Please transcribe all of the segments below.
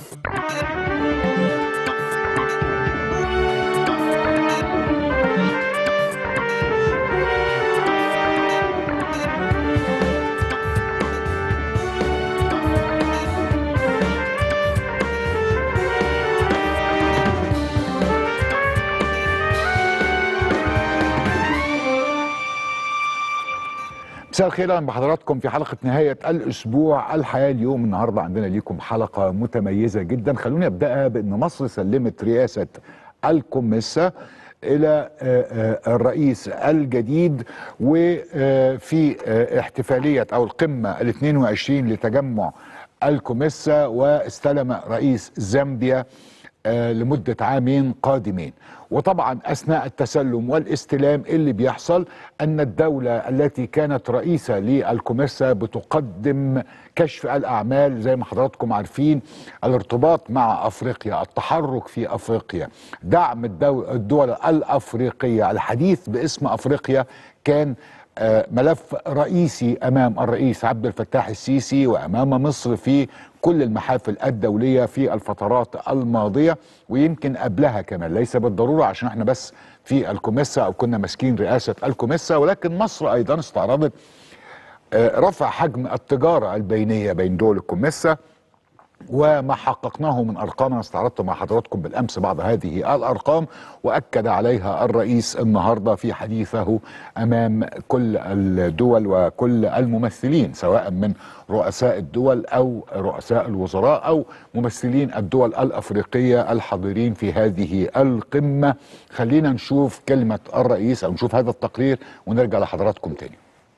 مساء الخير اهلا بحضراتكم في حلقه نهايه الاسبوع الحياه اليوم النهارده عندنا ليكم حلقه متميزه جدا خلوني ابداها بان مصر سلمت رئاسه الكوميسا الى الرئيس الجديد وفي احتفاليه او القمه ال 22 لتجمع الكوميسا واستلم رئيس زامبيا لمدة عامين قادمين وطبعا أثناء التسلم والاستلام اللي بيحصل أن الدولة التي كانت رئيسة للكوميسا بتقدم كشف الأعمال زي ما حضراتكم عارفين الارتباط مع أفريقيا التحرك في أفريقيا دعم الدول الأفريقية الحديث باسم أفريقيا كان ملف رئيسي امام الرئيس عبد الفتاح السيسي وامام مصر في كل المحافل الدوليه في الفترات الماضيه ويمكن قبلها كمان ليس بالضروره عشان احنا بس في الكوميسا او كنا ماسكين رئاسه الكوميسا ولكن مصر ايضا استعرضت رفع حجم التجاره البينيه بين دول الكوميسا وما حققناه من ارقام انا استعرضت مع حضراتكم بالامس بعض هذه الارقام واكد عليها الرئيس النهارده في حديثه امام كل الدول وكل الممثلين سواء من رؤساء الدول او رؤساء الوزراء او ممثلين الدول الافريقيه الحاضرين في هذه القمه خلينا نشوف كلمه الرئيس او نشوف هذا التقرير ونرجع لحضراتكم تاني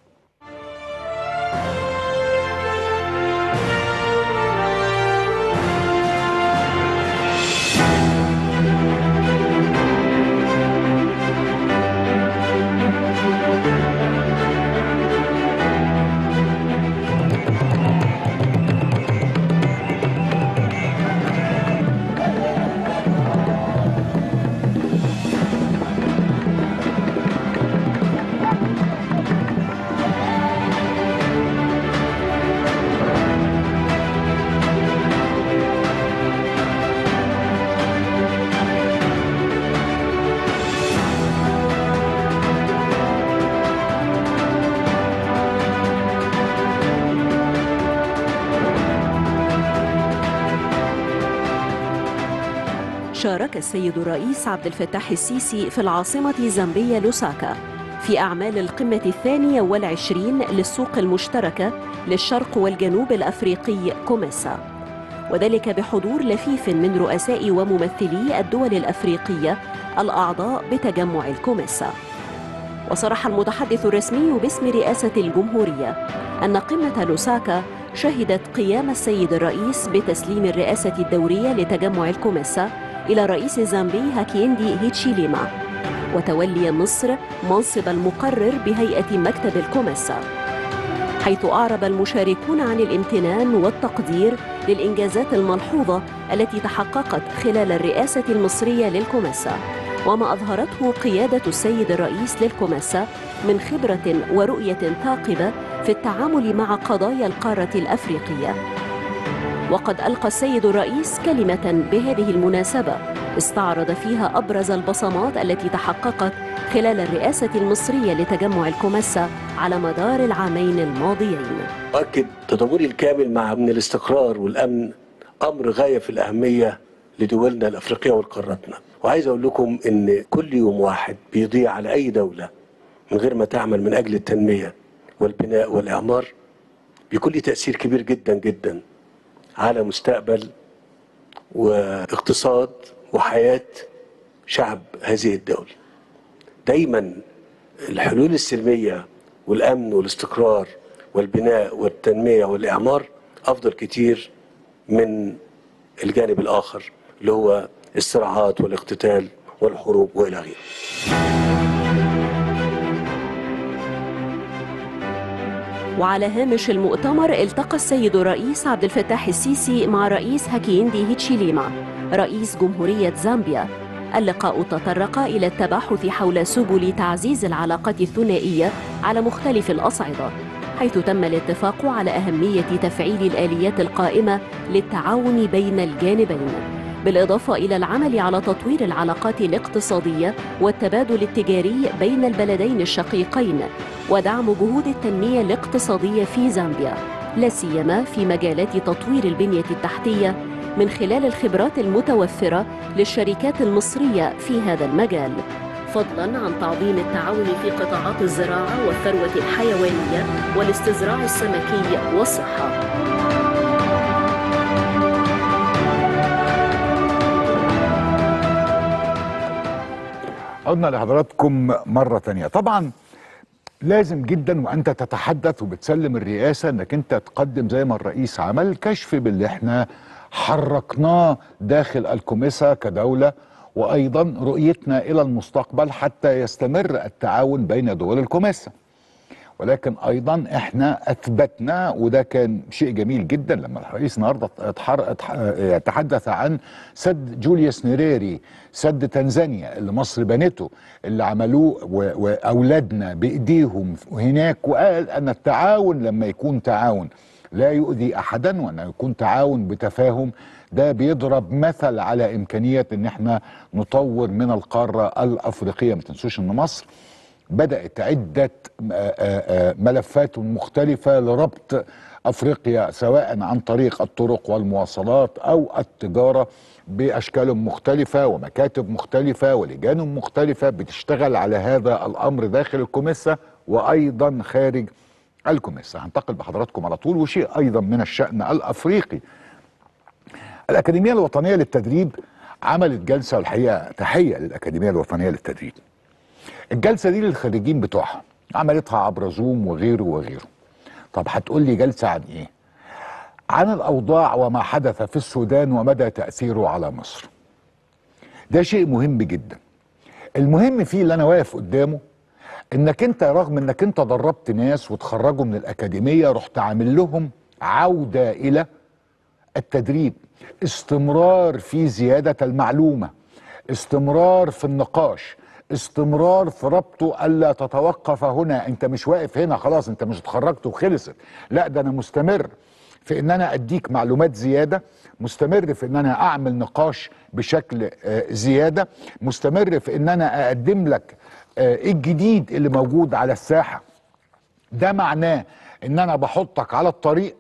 شارك السيد الرئيس عبد الفتاح السيسي في العاصمة زامبيا لوساكا في أعمال القمة الثانية والعشرين للسوق المشتركة للشرق والجنوب الأفريقي كوميسا وذلك بحضور لفيف من رؤساء وممثلي الدول الأفريقية الأعضاء بتجمع الكوميسا وصرح المتحدث الرسمي باسم رئاسة الجمهورية أن قمة لوساكا شهدت قيام السيد الرئيس بتسليم الرئاسة الدورية لتجمع الكوميسا إلى رئيس زامبي هاكيندي هيتشيليما وتولي مصر منصب المقرر بهيئة مكتب الكوميسا حيث أعرب المشاركون عن الامتنان والتقدير للإنجازات الملحوظة التي تحققت خلال الرئاسة المصرية للكوميسا وما أظهرته قيادة السيد الرئيس للكوميسا من خبرة ورؤية ثاقبة في التعامل مع قضايا القارة الأفريقية وقد ألقى السيد الرئيس كلمة بهذه المناسبة استعرض فيها أبرز البصمات التي تحققت خلال الرئاسة المصرية لتجمع الكوميسا على مدار العامين الماضيين أؤكد تضامني الكامل مع من الاستقرار والأمن أمر غاية في الأهمية لدولنا الأفريقية ولقارتنا وعايز أقول لكم إن كل يوم واحد بيضيع على أي دولة من غير ما تعمل من أجل التنمية والبناء والإعمار بيكون لي تأثير كبير جدا جدا على مستقبل واقتصاد وحياة شعب هذه الدولة دايما الحلول السلمية والأمن والاستقرار والبناء والتنمية والإعمار أفضل كتير من الجانب الآخر اللي هو الصراعات والاقتتال والحروب وإلى غيره وعلى هامش المؤتمر التقى السيد الرئيس عبد الفتاح السيسي مع رئيس هاكيندي هيتشيليما رئيس جمهورية زامبيا اللقاء تطرق إلى التباحث حول سبل تعزيز العلاقات الثنائية على مختلف الأصعدة حيث تم الاتفاق على أهمية تفعيل الآليات القائمة للتعاون بين الجانبين بالإضافة إلى العمل على تطوير العلاقات الاقتصادية والتبادل التجاري بين البلدين الشقيقين ودعم جهود التنمية الاقتصادية في زامبيا لا سيما في مجالات تطوير البنية التحتية من خلال الخبرات المتوفرة للشركات المصرية في هذا المجال فضلا عن تعظيم التعاون في قطاعات الزراعة والثروة الحيوانية والاستزراع السمكي والصحة عدنا لحضراتكم مرة تانية طبعا لازم جدا وانت تتحدث وبتسلم الرئاسة انك انت تقدم زي ما الرئيس عمل كشف باللي احنا حركناه داخل الكوميسا كدولة وايضا رؤيتنا الى المستقبل حتى يستمر التعاون بين دول الكوميسا ولكن ايضا احنا اثبتنا وده كان شيء جميل جدا لما الرئيس النهارده اتحر- اتح- تحدث عن سد جوليوس نيريري سد تنزانيا اللي مصر بنته اللي عملوه و- واولادنا بايديهم هناك وقال ان التعاون لما يكون تعاون لا يؤذي احدا وان يكون تعاون بتفاهم ده بيضرب مثل على امكانيه ان احنا نطور من القاره الافريقيه ما تنسوش ان مصر بدأت عدة آه، آه، آه، ملفات مختلفة لربط أفريقيا سواء عن طريق الطرق والمواصلات أو التجارة بأشكال مختلفة ومكاتب مختلفة ولجان مختلفة بتشتغل على هذا الأمر داخل الكوميسا وأيضا خارج الكوميسا هنتقل بحضراتكم على طول وشيء أيضا من الشأن الأفريقي الأكاديمية الوطنية للتدريب عملت جلسة والحقيقة تحية للأكاديمية الوطنية للتدريب الجلسه دي للخريجين بتوعها عملتها عبر زوم وغيره وغيره طب هتقول لي جلسه عن ايه عن الاوضاع وما حدث في السودان ومدى تاثيره على مصر ده شيء مهم جدا المهم فيه اللي انا واقف قدامه انك انت رغم انك انت دربت ناس وتخرجوا من الاكاديميه رحت عامل لهم عوده الى التدريب استمرار في زياده المعلومه استمرار في النقاش استمرار في ربطه الا تتوقف هنا انت مش واقف هنا خلاص انت مش اتخرجت وخلصت لا ده انا مستمر في ان انا اديك معلومات زياده مستمر في ان انا اعمل نقاش بشكل آه، زياده مستمر في ان انا اقدم لك آه، ايه الجديد اللي موجود على الساحه ده معناه ان انا بحطك على الطريق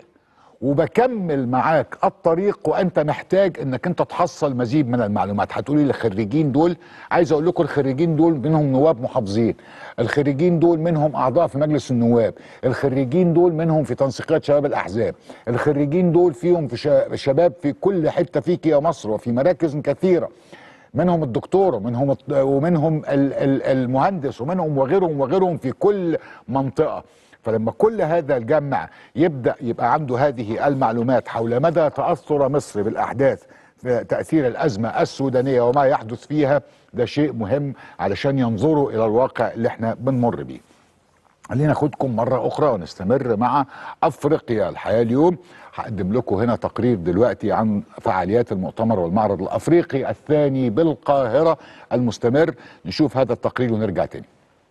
وبكمل معاك الطريق وانت محتاج انك انت تحصل مزيد من المعلومات هتقولي الخريجين دول عايز اقول لكم الخريجين دول منهم نواب محافظين الخريجين دول منهم اعضاء في مجلس النواب الخريجين دول منهم في تنسيقيات شباب الاحزاب الخريجين دول فيهم في شا- شباب في كل حته فيك يا مصر وفي مراكز كثيره منهم الدكتور ومنهم الط- ومنهم ال- ال- المهندس ومنهم وغيرهم وغيرهم في كل منطقه فلما كل هذا الجمع يبدا يبقى عنده هذه المعلومات حول مدى تاثر مصر بالاحداث في تاثير الازمه السودانيه وما يحدث فيها ده شيء مهم علشان ينظروا الى الواقع اللي احنا بنمر بيه خلينا ناخدكم مرة أخرى ونستمر مع أفريقيا الحياة اليوم هقدم لكم هنا تقرير دلوقتي عن فعاليات المؤتمر والمعرض الأفريقي الثاني بالقاهرة المستمر نشوف هذا التقرير ونرجع تاني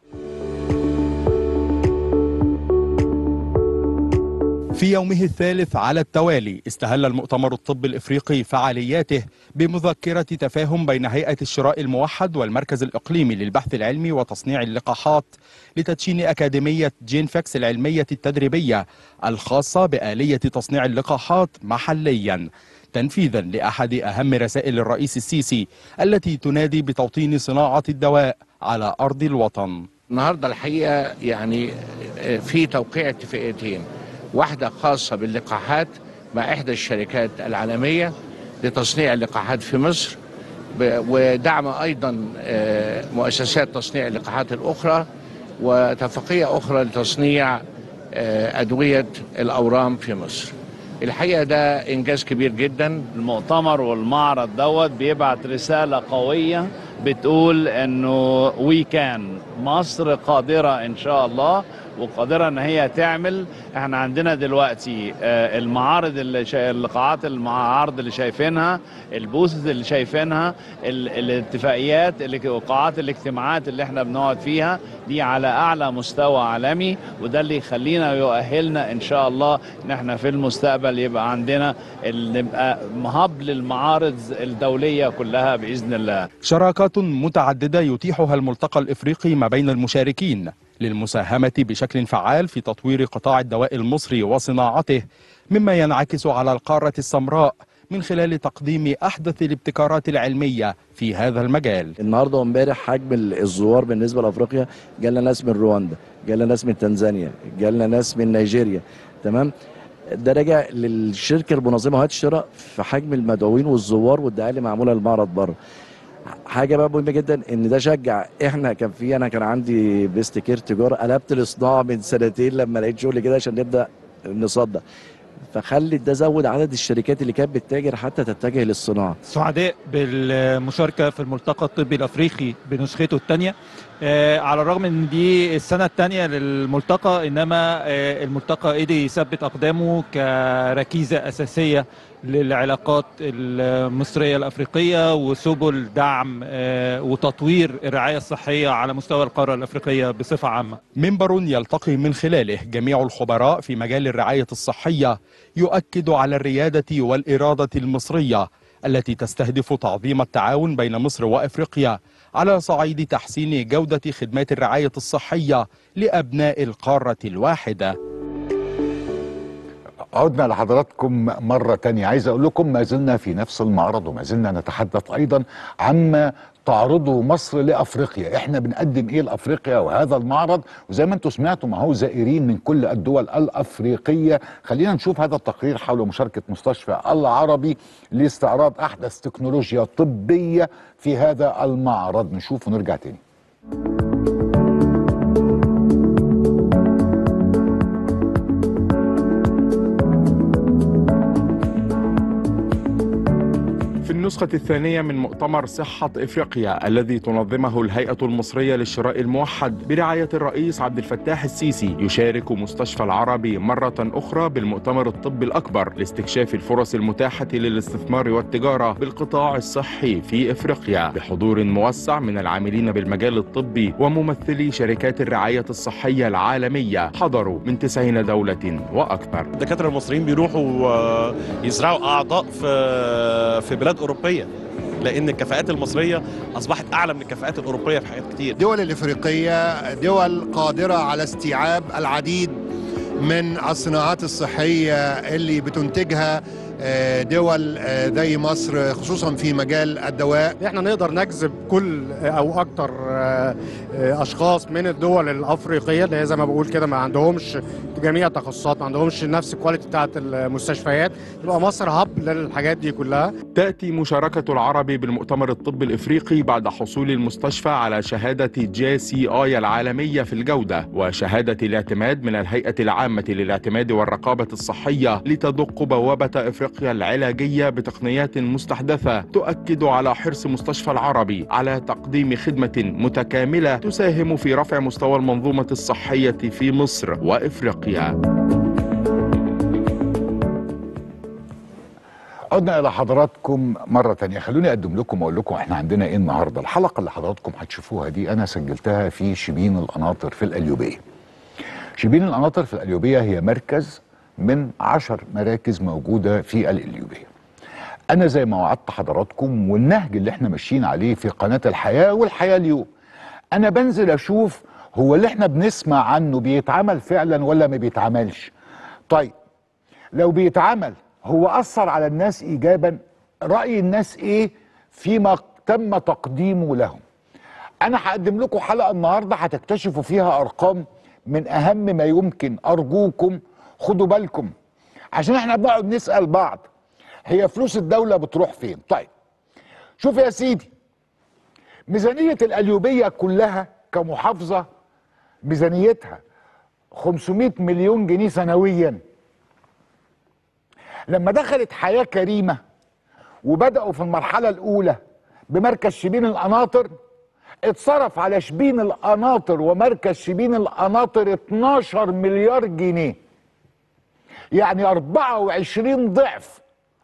في يومه الثالث على التوالي استهل المؤتمر الطبي الإفريقي فعالياته بمذكرة تفاهم بين هيئة الشراء الموحد والمركز الإقليمي للبحث العلمي وتصنيع اللقاحات لتدشين أكاديمية جينفكس العلمية التدريبية الخاصة بآلية تصنيع اللقاحات محليا تنفيذا لأحد أهم رسائل الرئيس السيسي التي تنادي بتوطين صناعة الدواء على أرض الوطن النهارده الحقيقه يعني في توقيع اتفاقيتين واحده خاصه باللقاحات مع احدى الشركات العالميه لتصنيع اللقاحات في مصر ب- ودعم ايضا آه، مؤسسات تصنيع اللقاحات الاخرى واتفاقيه اخرى لتصنيع آه، ادويه الاورام في مصر الحقيقه ده انجاز كبير جدا المؤتمر والمعرض دوت بيبعت رسالة قوية بتقول انه وي كان مصر قادرة ان شاء الله وقادره ان هي تعمل احنا عندنا دلوقتي آه، المعارض اللي شا... اللقاءات المعارض اللي شايفينها البوثز اللي شايفينها ال... الاتفاقيات اللي... وقاعات الاجتماعات اللي احنا بنقعد فيها دي على اعلى مستوى عالمي وده اللي يخلينا يؤهلنا ان شاء الله ان احنا في المستقبل يبقى عندنا ال- نبقى مهب للمعارض الدوليه كلها باذن الله شراكات متعددة يتيحها الملتقى الإفريقي ما بين المشاركين للمساهمة بشكل فعال في تطوير قطاع الدواء المصري وصناعته مما ينعكس على القارة السمراء من خلال تقديم أحدث الابتكارات العلمية في هذا المجال النهارده وامبارح حجم الزوار بالنسبه لافريقيا جالنا ناس من رواندا جالنا ناس من تنزانيا جالنا ناس من نيجيريا تمام ده راجع للشركه المنظمه هات الشراء في حجم المدعوين والزوار والدعايه اللي معموله للمعرض بره حاجه بقى مهمه جدا ان ده شجع احنا كان في انا كان عندي بيست كير تجاره قلبت الصناعه من سنتين لما لقيت شغل كده عشان نبدا نصدر فخلت ده زود عدد الشركات اللي كانت بتتاجر حتى تتجه للصناعه سعداء بالمشاركة في الملتقى الطبي الأفريقي بنسخته الثانية على الرغم ان دي السنة الثانية للملتقى انما آه، الملتقى قدر يثبت اقدامه كركيزة اساسية للعلاقات المصرية الافريقية وسبل دعم آه، وتطوير الرعاية الصحية على مستوى القارة الافريقية بصفة عامة منبر يلتقي من خلاله جميع الخبراء في مجال الرعاية الصحية يؤكد على الريادة والإرادة المصرية التي تستهدف تعظيم التعاون بين مصر وافريقيا على صعيد تحسين جودة خدمات الرعاية الصحية لأبناء القارة الواحدة عدنا لحضراتكم مرة تانية عايز أقول لكم ما زلنا في نفس المعرض وما زلنا نتحدث أيضا عما تعرضه مصر لأفريقيا احنا بنقدم ايه لأفريقيا وهذا المعرض وزي ما انتم سمعتوا ما هو زائرين من كل الدول الأفريقية خلينا نشوف هذا التقرير حول مشاركة مستشفى العربي لاستعراض أحدث تكنولوجيا طبية في هذا المعرض نشوف ونرجع تاني في النسخة الثانية من مؤتمر صحة إفريقيا الذي تنظمه الهيئة المصرية للشراء الموحد برعاية الرئيس عبد الفتاح السيسي يشارك مستشفى العربي مرة أخرى بالمؤتمر الطبي الأكبر لاستكشاف الفرص المتاحة للاستثمار والتجارة بالقطاع الصحي في إفريقيا بحضور موسع من العاملين بالمجال الطبي وممثلي شركات الرعاية الصحية العالمية حضروا من 90 دولة وأكثر الدكاتره المصريين بيروحوا آه، يزرعوا اعضاء في في بلاد اوروبيه لان الكفاءات المصريه اصبحت اعلى من الكفاءات الاوروبيه في حاجات كتير الدول الافريقيه دول قادره على استيعاب العديد من الصناعات الصحيه اللي بتنتجها آه، دول آه، زي مصر خصوصا في مجال الدواء احنا نقدر نجذب كل او اكتر آه، آه، اشخاص من الدول الافريقيه اللي هي زي ما بقول كده ما عندهمش جميع التخصصات ما عندهمش نفس الكواليتي بتاعت المستشفيات تبقى مصر هب للحاجات دي كلها تأتي مشاركة العربي بالمؤتمر الطبي الإفريقي بعد حصول المستشفى على شهادة جي سي آي العالمية في الجودة وشهادة الاعتماد من الهيئة العامة للاعتماد والرقابة الصحية لتدق بوابة إفريقيا العلاجية بتقنيات مستحدثة تؤكد على حرص مستشفى العربي على تقديم خدمة متكاملة تساهم في رفع مستوى المنظومة الصحية في مصر وإفريقيا عدنا الى حضراتكم مره تانية خلوني اقدم لكم واقول لكم احنا عندنا ايه النهارده الحلقه اللي حضراتكم هتشوفوها دي انا سجلتها في شبين القناطر في القليوبيه شبين القناطر في القليوبيه هي مركز من عشر مراكز موجوده في القليوبيه انا زي ما وعدت حضراتكم والنهج اللي احنا ماشيين عليه في قناه الحياه والحياه اليوم انا بنزل اشوف هو اللي احنا بنسمع عنه بيتعمل فعلا ولا ما بيتعملش طيب لو بيتعمل هو اثر على الناس ايجابا راي الناس ايه فيما تم تقديمه لهم انا هقدم لكم حلقه النهارده هتكتشفوا فيها ارقام من اهم ما يمكن ارجوكم خدوا بالكم عشان احنا بنقعد نسال بعض هي فلوس الدوله بتروح فين طيب شوف يا سيدي ميزانيه القليوبيه كلها كمحافظه ميزانيتها 500 مليون جنيه سنويا لما دخلت حياة كريمة وبدأوا في المرحلة الأولى بمركز شبين القناطر اتصرف على شبين القناطر ومركز شبين القناطر 12 مليار جنيه يعني 24 ضعف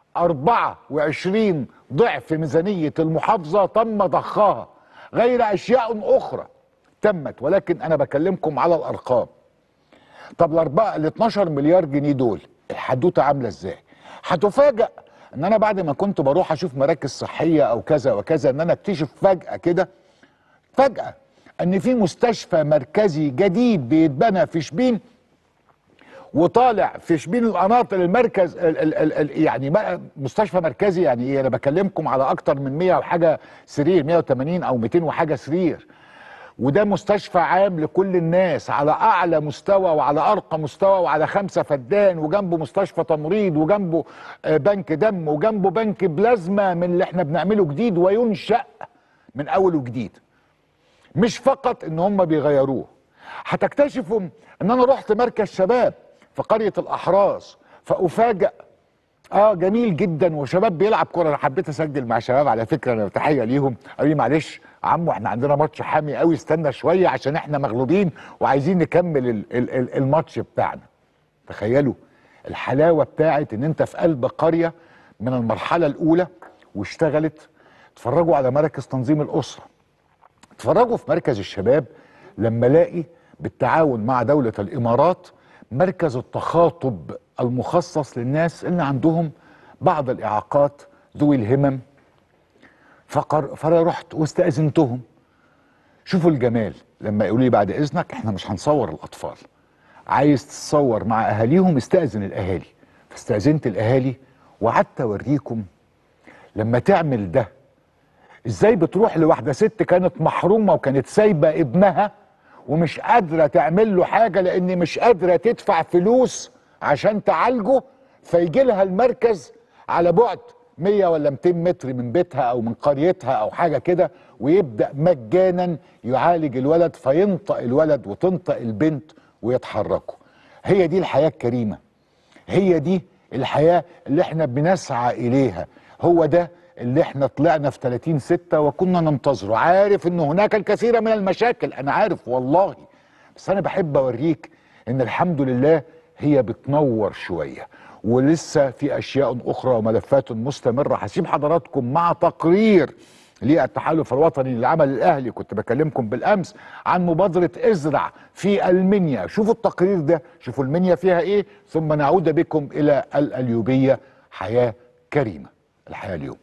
24 ضعف ميزانية المحافظة تم ضخها غير أشياء أخرى تمت ولكن أنا بكلمكم على الأرقام طب الأربعة ال 12 مليار جنيه دول الحدوتة عاملة إزاي؟ هتفاجأ إن أنا بعد ما كنت بروح أشوف مراكز صحية أو كذا وكذا إن أنا أكتشف فجأة كده فجأة ان في مستشفى مركزي جديد بيتبنى في شبين وطالع في شبين القناطر المركز ال ال ال ال يعني بقى مستشفى مركزي يعني ايه انا بكلمكم على اكتر من 100 وحاجه سرير 180 او 200 وحاجه سرير وده مستشفى عام لكل الناس على اعلى مستوى وعلى ارقى مستوى وعلى خمسه فدان وجنبه مستشفى تمريض وجنبه آه، بنك دم وجنبه بنك بلازما من اللي احنا بنعمله جديد وينشأ من اول وجديد مش فقط ان هم بيغيروه هتكتشفوا ان انا رحت مركز شباب في قريه الاحراز فافاجئ اه جميل جدا وشباب بيلعب كوره انا حبيت اسجل مع شباب على فكره انا تحيه ليهم قالوا لي معلش عمو احنا عندنا ماتش حامي قوي استنى شويه عشان احنا مغلوبين وعايزين نكمل ال ال ال الماتش بتاعنا تخيلوا الحلاوه بتاعت ان انت في قلب قريه من المرحله الاولى واشتغلت اتفرجوا على مراكز تنظيم الاسره اتفرجوا في مركز الشباب لما الاقي بالتعاون مع دولة الامارات مركز التخاطب المخصص للناس اللي عندهم بعض الاعاقات ذوي الهمم فقر فرحت واستأذنتهم شوفوا الجمال لما يقولوا لي بعد اذنك احنا مش هنصور الاطفال عايز تتصور مع اهاليهم استأذن الاهالي فاستأذنت الاهالي وقعدت اوريكم لما تعمل ده ازاي بتروح لواحده ست كانت محرومه وكانت سايبه ابنها ومش قادره تعمل له حاجه لان مش قادره تدفع فلوس عشان تعالجه فيجي لها المركز على بعد 100 ولا 200 متر من بيتها او من قريتها او حاجه كده ويبدا مجانا يعالج الولد فينطق الولد وتنطق البنت ويتحركوا هي دي الحياه الكريمه هي دي الحياة اللي احنا بنسعى إليها هو ده اللي احنا طلعنا في 30 ستة وكنا ننتظره عارف ان هناك الكثير من المشاكل انا عارف والله بس انا بحب اوريك ان الحمد لله هي بتنور شوية ولسه في اشياء اخرى وملفات مستمرة هسيب حضراتكم مع تقرير للتحالف الوطني للعمل الاهلي كنت بكلمكم بالامس عن مبادره ازرع في المنيا شوفوا التقرير ده شوفوا المنيا فيها ايه ثم نعود بكم الى الاليوبيه حياه كريمه الحياه اليوم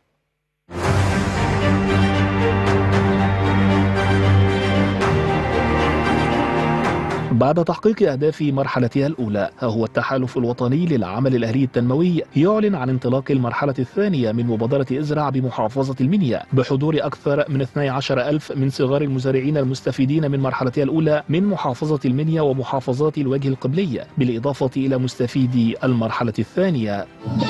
بعد تحقيق أهداف مرحلتها الأولى ها هو التحالف الوطني للعمل الأهلي التنموي يعلن عن انطلاق المرحلة الثانية من مبادرة ازرع بمحافظة المنيا بحضور أكثر من 12 ألف من صغار المزارعين المستفيدين من مرحلتها الأولى من محافظة المنيا ومحافظات الوجه القبلي بالإضافة إلى مستفيدي المرحلة الثانية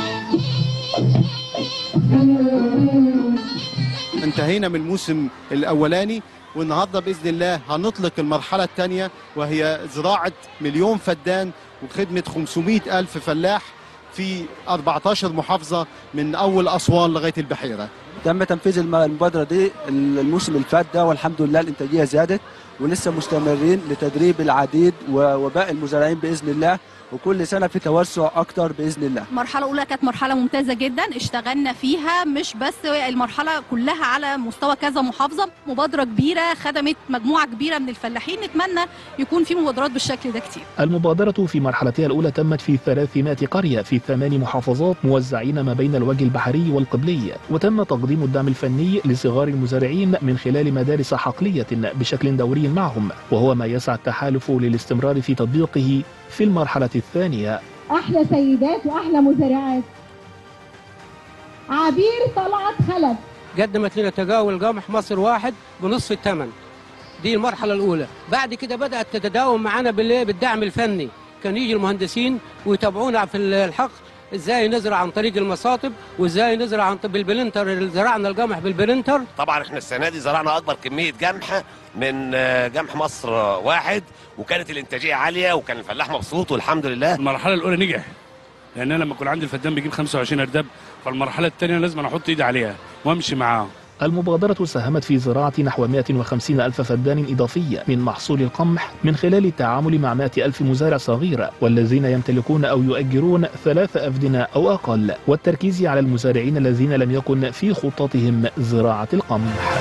انتهينا من الموسم الاولاني والنهارده باذن الله هنطلق المرحله الثانيه وهي زراعه مليون فدان وخدمه 500 الف فلاح في 14 محافظه من اول اسوان لغايه البحيره تم تنفيذ الم- المبادرة دي الموسم اللي فات ده والحمد لله الإنتاجية زادت ولسه مستمرين لتدريب العديد و- وباقي المزارعين بإذن الله وكل سنة في توسع أكتر بإذن الله المرحلة الأولى كانت مرحلة ممتازة جدا اشتغلنا فيها مش بس المرحلة كلها على مستوى كذا محافظة مبادرة كبيرة خدمت مجموعة كبيرة من الفلاحين نتمنى يكون في مبادرات بالشكل ده كتير المبادرة في مرحلتها الأولى تمت في 300 قرية في ثمان محافظات موزعين ما بين الوجه البحري والقبلي وتم تقديم الدعم الفني لصغار المزارعين من خلال مدارس حقلية بشكل دوري معهم وهو ما يسعى التحالف للاستمرار في تطبيقه في المرحلة الثانية احلى سيدات واحلى مزارعات عبير طلعت خلف قدمت لنا تجاول قمح مصر واحد بنصف الثمن دي المرحلة الأولى بعد كده بدأت تتداوم معنا بالإيه؟ بالدعم الفني كان يجي المهندسين ويتابعونا في الحقل ازاي نزرع عن طريق المصاطب وازاي نزرع عن طريق بالبلنتر زرعنا القمح بالبلنتر طبعا احنا السنه دي زرعنا اكبر كميه قمح من آه، قمح مصر واحد وكانت الانتاجيه عاليه وكان الفلاح مبسوط والحمد لله المرحله الاولى نجح لان انا لما يكون عندي الفدان بيجيب 25 ارداب فالمرحله الثانيه لازم أنا احط ايدي عليها وامشي معاه المبادرة ساهمت في زراعة نحو 150 ألف فدان إضافي من محصول القمح من خلال التعامل مع 100 ألف مزارع صغير والذين يمتلكون أو يؤجرون ثلاث أفدنة أو أقل والتركيز على المزارعين الذين لم يكن في خطتهم زراعة القمح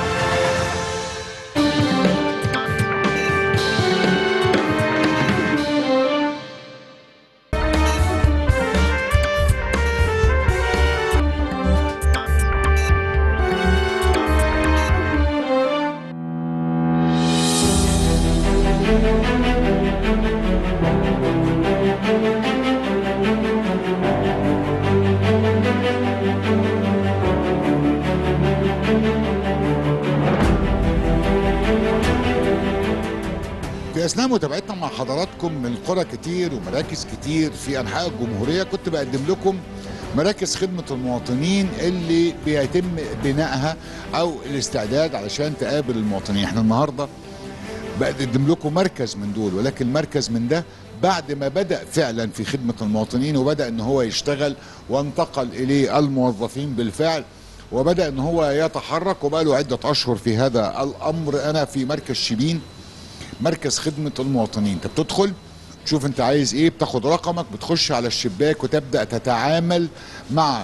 في اثناء متابعتنا مع حضراتكم من قرى كتير ومراكز كتير في انحاء الجمهوريه كنت بقدم لكم مراكز خدمه المواطنين اللي بيتم بنائها او الاستعداد علشان تقابل المواطنين احنا النهارده بقدم لكم مركز من دول ولكن مركز من ده بعد ما بدا فعلا في خدمه المواطنين وبدا ان هو يشتغل وانتقل اليه الموظفين بالفعل وبدا ان هو يتحرك وبقى له عده اشهر في هذا الامر انا في مركز شبين مركز خدمه المواطنين انت بتدخل تشوف انت عايز ايه بتاخد رقمك بتخش على الشباك وتبدا تتعامل مع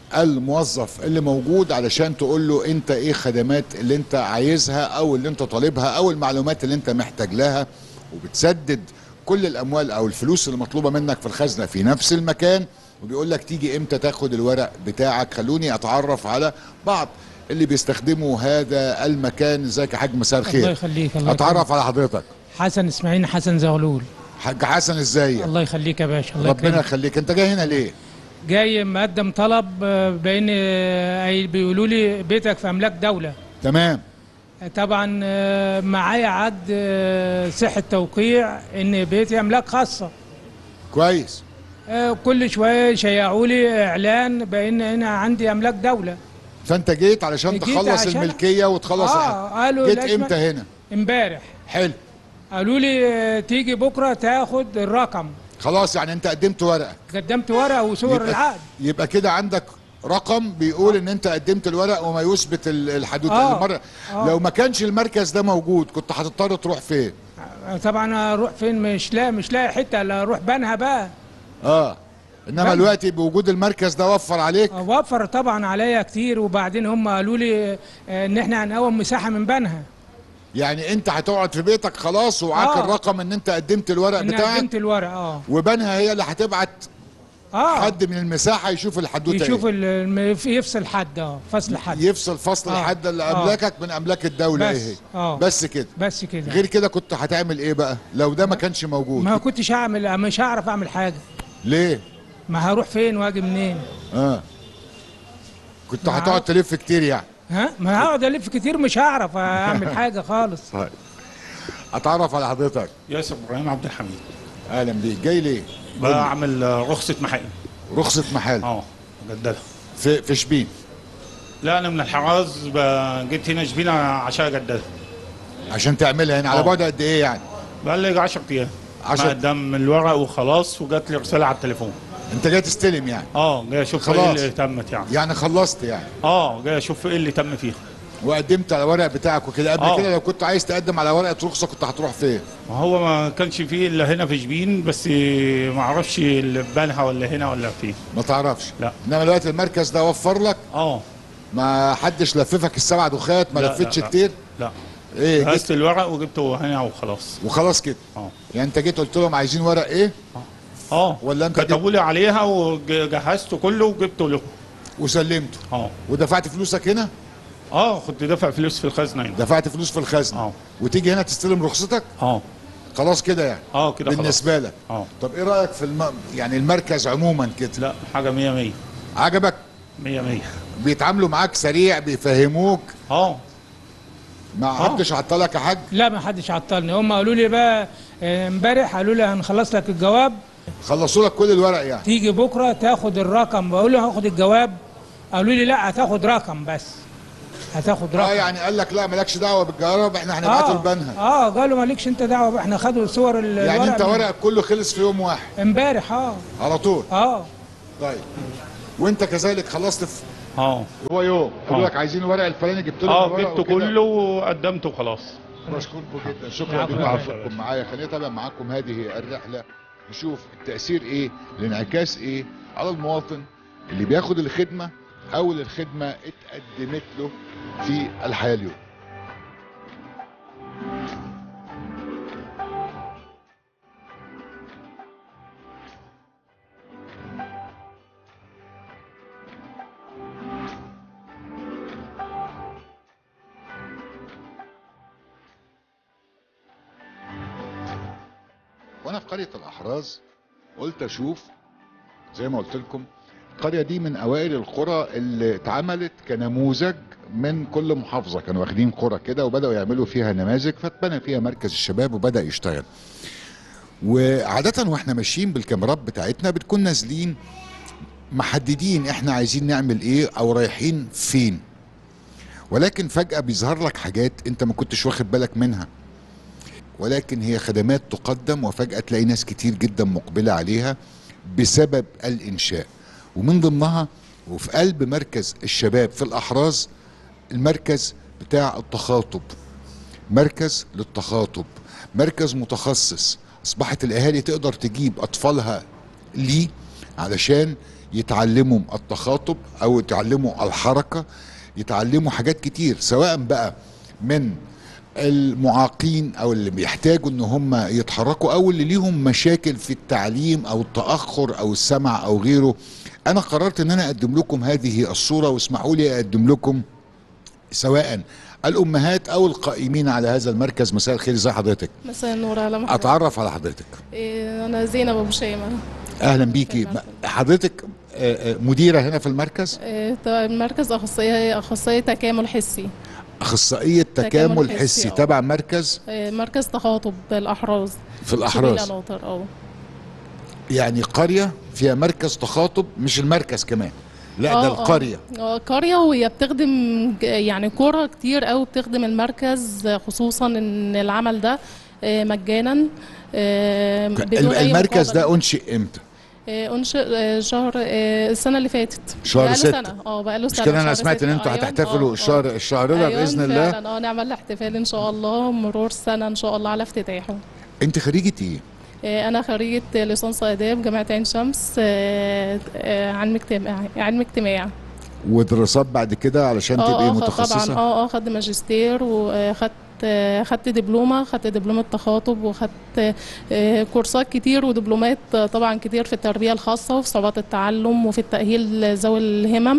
الموظف اللي موجود علشان تقول له انت ايه خدمات اللي انت عايزها او اللي انت طالبها او المعلومات اللي انت محتاج لها وبتسدد كل الاموال او الفلوس اللي مطلوبه منك في الخزنه في نفس المكان وبيقول لك تيجي امتى تاخد الورق بتاعك خلوني اتعرف على بعض اللي بيستخدموا هذا المكان ازيك يا حاج مساء الخير الله يخليك الله اتعرف يكرمك. على حضرتك حسن اسماعيل حسن زغلول حاج حسن ازيك الله يخليك يا باشا الله ربنا يكرمك يخليك انت جاي هنا ليه جاي مقدم طلب آه، بان آه، أي- بيقولوا لي بيتك في املاك دوله تمام طبعا آه، معايا عقد آه، صحه توقيع ان بيتي املاك خاصه كويس آه، كل شويه يشيعوا لي اعلان بان انا عندي املاك دوله فانت جيت علشان جيت تخلص عشان- الملكيه وتخلص اه الحق. قالوا جيت لازم- امتى هنا امبارح حلو قالوا لي آه، تيجي بكره تاخد الرقم خلاص يعني انت قدمت ورقك قدمت ورقه وصور يبقى- العقد يبقى كده عندك رقم بيقول ان انت قدمت الورق وما يثبت ال- الحدوته آه. المره آه. لو ما كانش المركز ده موجود كنت هتضطر تروح فين طبعا اروح فين مش لاقي مش لاقي حته الا اروح بنها بقى اه انما بنها. دلوقتي بوجود المركز ده وفر عليك وفر طبعا عليا كتير وبعدين هم قالوا لي آه، ان احنا هنقوم مساحه من بنها يعني انت هتقعد في بيتك خلاص ومعاك آه. الرقم ان انت قدمت الورق ان بتاعك قدمت الورق اه وبنها هي اللي هتبعت اه حد من المساحه يشوف الحدوته يشوف ايه ال- الم- يفصل حد اه فصل حد يفصل فصل آه. الحد اللي آه. املاكك من املاك الدوله بس. ايه هي آه. بس كده بس كده غير كده كنت هتعمل ايه بقى لو ده ما كانش موجود ما كنتش هعمل مش هعرف اعمل حاجه ليه ما هروح فين واجي منين اه كنت ما هتقعد تلف كتير يعني ها ما هقعد الف كتير مش هعرف اعمل حاجه خالص طيب اتعرف على حضرتك ياسر ابراهيم عبد الحميد اهلا بيك جاي ليه بعمل آه، رخصه محل رخصه محل اه مجدده في في شبين لا انا من الحراز ب- جيت هنا شبينه عشان اجددها عشان تعملها هنا على آه. بعد قد ايه يعني بقى لي 10 ايام عشر- قدام الورق وخلاص وجات لي رساله على التليفون انت جاي تستلم يعني اه جاي اشوف ايه خلاص. اللي تمت يعني يعني خلصت يعني اه جاي اشوف ايه اللي تم فيها وقدمت على الورق بتاعك وكده قبل آه. كده لو كنت عايز تقدم على ورقه رخصه كنت هتروح فين ما هو ما كانش فيه الا هنا في شبين بس ما اعرفش اللي في بنها ولا هنا ولا فين ما تعرفش لا انما دلوقتي المركز ده وفر لك اه ما حدش لففك السبع دخات ما لا، لفتش لا، لا. كتير لا ايه جهزت جيت الورق وجبته هنا وخلاص وخلاص كده اه يعني انت جيت قلت لهم عايزين ورق ايه اه ولا انت جيت كتبوا لي عليها وجهزته كله وجبته له وسلمته اه ودفعت فلوسك هنا اه كنت دافع فلوس في الخزنه هنا دفعت فلوس في الخزنه اه وتيجي هنا تستلم رخصتك اه خلاص كده يعني اه كده خلاص. بالنسبه لك اه طب ايه رايك في الم... يعني المركز عموما كده لا حاجه 100 100 عجبك 100 100 بيتعاملوا معاك سريع بيفهموك اه ما حدش عطلك يا حاج لا ما حدش عطلني هم قالوا لي بقى آه، امبارح قالوا لي هنخلص لك الجواب خلصوا لك كل الورق يعني تيجي بكره تاخد الرقم بقول له هاخد الجواب قالوا لي لا هتاخد رقم بس هتاخد رقم اه يعني قال لك لا مالكش دعوه بالجواب احنا هنبعته آه، لبنها اه قالوا مالكش انت دعوه بقى، احنا خدوا صور ال- يعني انت من- ورقك كله خلص في يوم واحد امبارح اه على طول اه طيب وانت كذلك خلصت في اه هو يوم قالوا آه. لك عايزين الورق الفلاني جبت لهم اه الورق جبته وكده. كله وقدمته وخلاص بشكركم جدا شكرا عفواً. لكم على وجودكم معايا خلينا نتابع معاكم هذه الرحله نشوف التاثير ايه الانعكاس ايه على المواطن اللي بياخد الخدمه او اللي الخدمه اتقدمت له في الحياه اليوم وانا في قريه الاحراز قلت اشوف زي ما قلت لكم القريه دي من اوائل القرى اللي اتعملت كنموذج من كل محافظه كانوا واخدين قرى كده وبداوا يعملوا فيها نماذج فاتبنى فيها مركز الشباب وبدا يشتغل وعاده واحنا ماشيين بالكاميرات بتاعتنا بتكون نازلين محددين احنا عايزين نعمل ايه او رايحين فين ولكن فجاه بيظهر لك حاجات انت ما كنتش واخد بالك منها ولكن هي خدمات تقدم وفجأة تلاقي ناس كتير جدا مقبلة عليها بسبب الإنشاء ومن ضمنها وفي قلب مركز الشباب في الأحراز المركز بتاع التخاطب مركز للتخاطب مركز متخصص أصبحت الأهالي تقدر تجيب أطفالها ليه علشان يتعلموا التخاطب أو يتعلموا الحركة يتعلموا حاجات كتير سواء بقى من المعاقين او اللي بيحتاجوا ان هم يتحركوا او اللي ليهم مشاكل في التعليم او التاخر او السمع او غيره انا قررت ان انا اقدم لكم هذه الصوره واسمحوا لي اقدم لكم سواء الامهات او القائمين على هذا المركز مساء الخير ازي حضرتك مساء النور على محمد اتعرف على حضرتك إيه انا زينب ابو شيمه اهلا بيكي حضرتك آه، آه، مديره هنا في المركز إيه طيب المركز اخصائيه اخصائيه تكامل حسي اخصائيه تكامل تكامل حسي، حسي آه. تبع مركز إيه مركز تخاطب الاحراز في الأحراز. شبيل الأناطر، اه يعني قريه فيها مركز تخاطب مش المركز كمان لا آه، ده آه. القريه آه، قريه وهي بتخدم ج- يعني قرى كتير قوي بتخدم المركز خصوصا ان العمل ده آه، مجانا آه، بدون أي المركز مقابل. ده انشئ امتى آه، انشئ آه، شهر آه، السنه اللي فاتت شهر بقاله ستة. سنه اه بقاله مش سنه كده انا شهر سمعت ان ستة. انتوا أيوة، هتحتفلوا آه، الشهر آه. الشهر ده أيوة، باذن الله فعلا اه نعمل احتفال ان شاء الله مرور سنه ان شاء الله على افتتاحه انت خريجه ايه آه، انا خريجه ليسانس اداب جامعه عين شمس آه، آه، علم اجتماع علم اجتماع ودراسات بعد كده علشان اه تبقي اه خ- متخصصه طبعا اه اه خدت ماجستير وخدت آه، خدت دبلومه خدت دبلومه تخاطب وخدت آه، كورسات كتير ودبلومات آه، طبعا كتير في التربيه الخاصه وفي صعوبات التعلم وفي التاهيل ذوي الهمم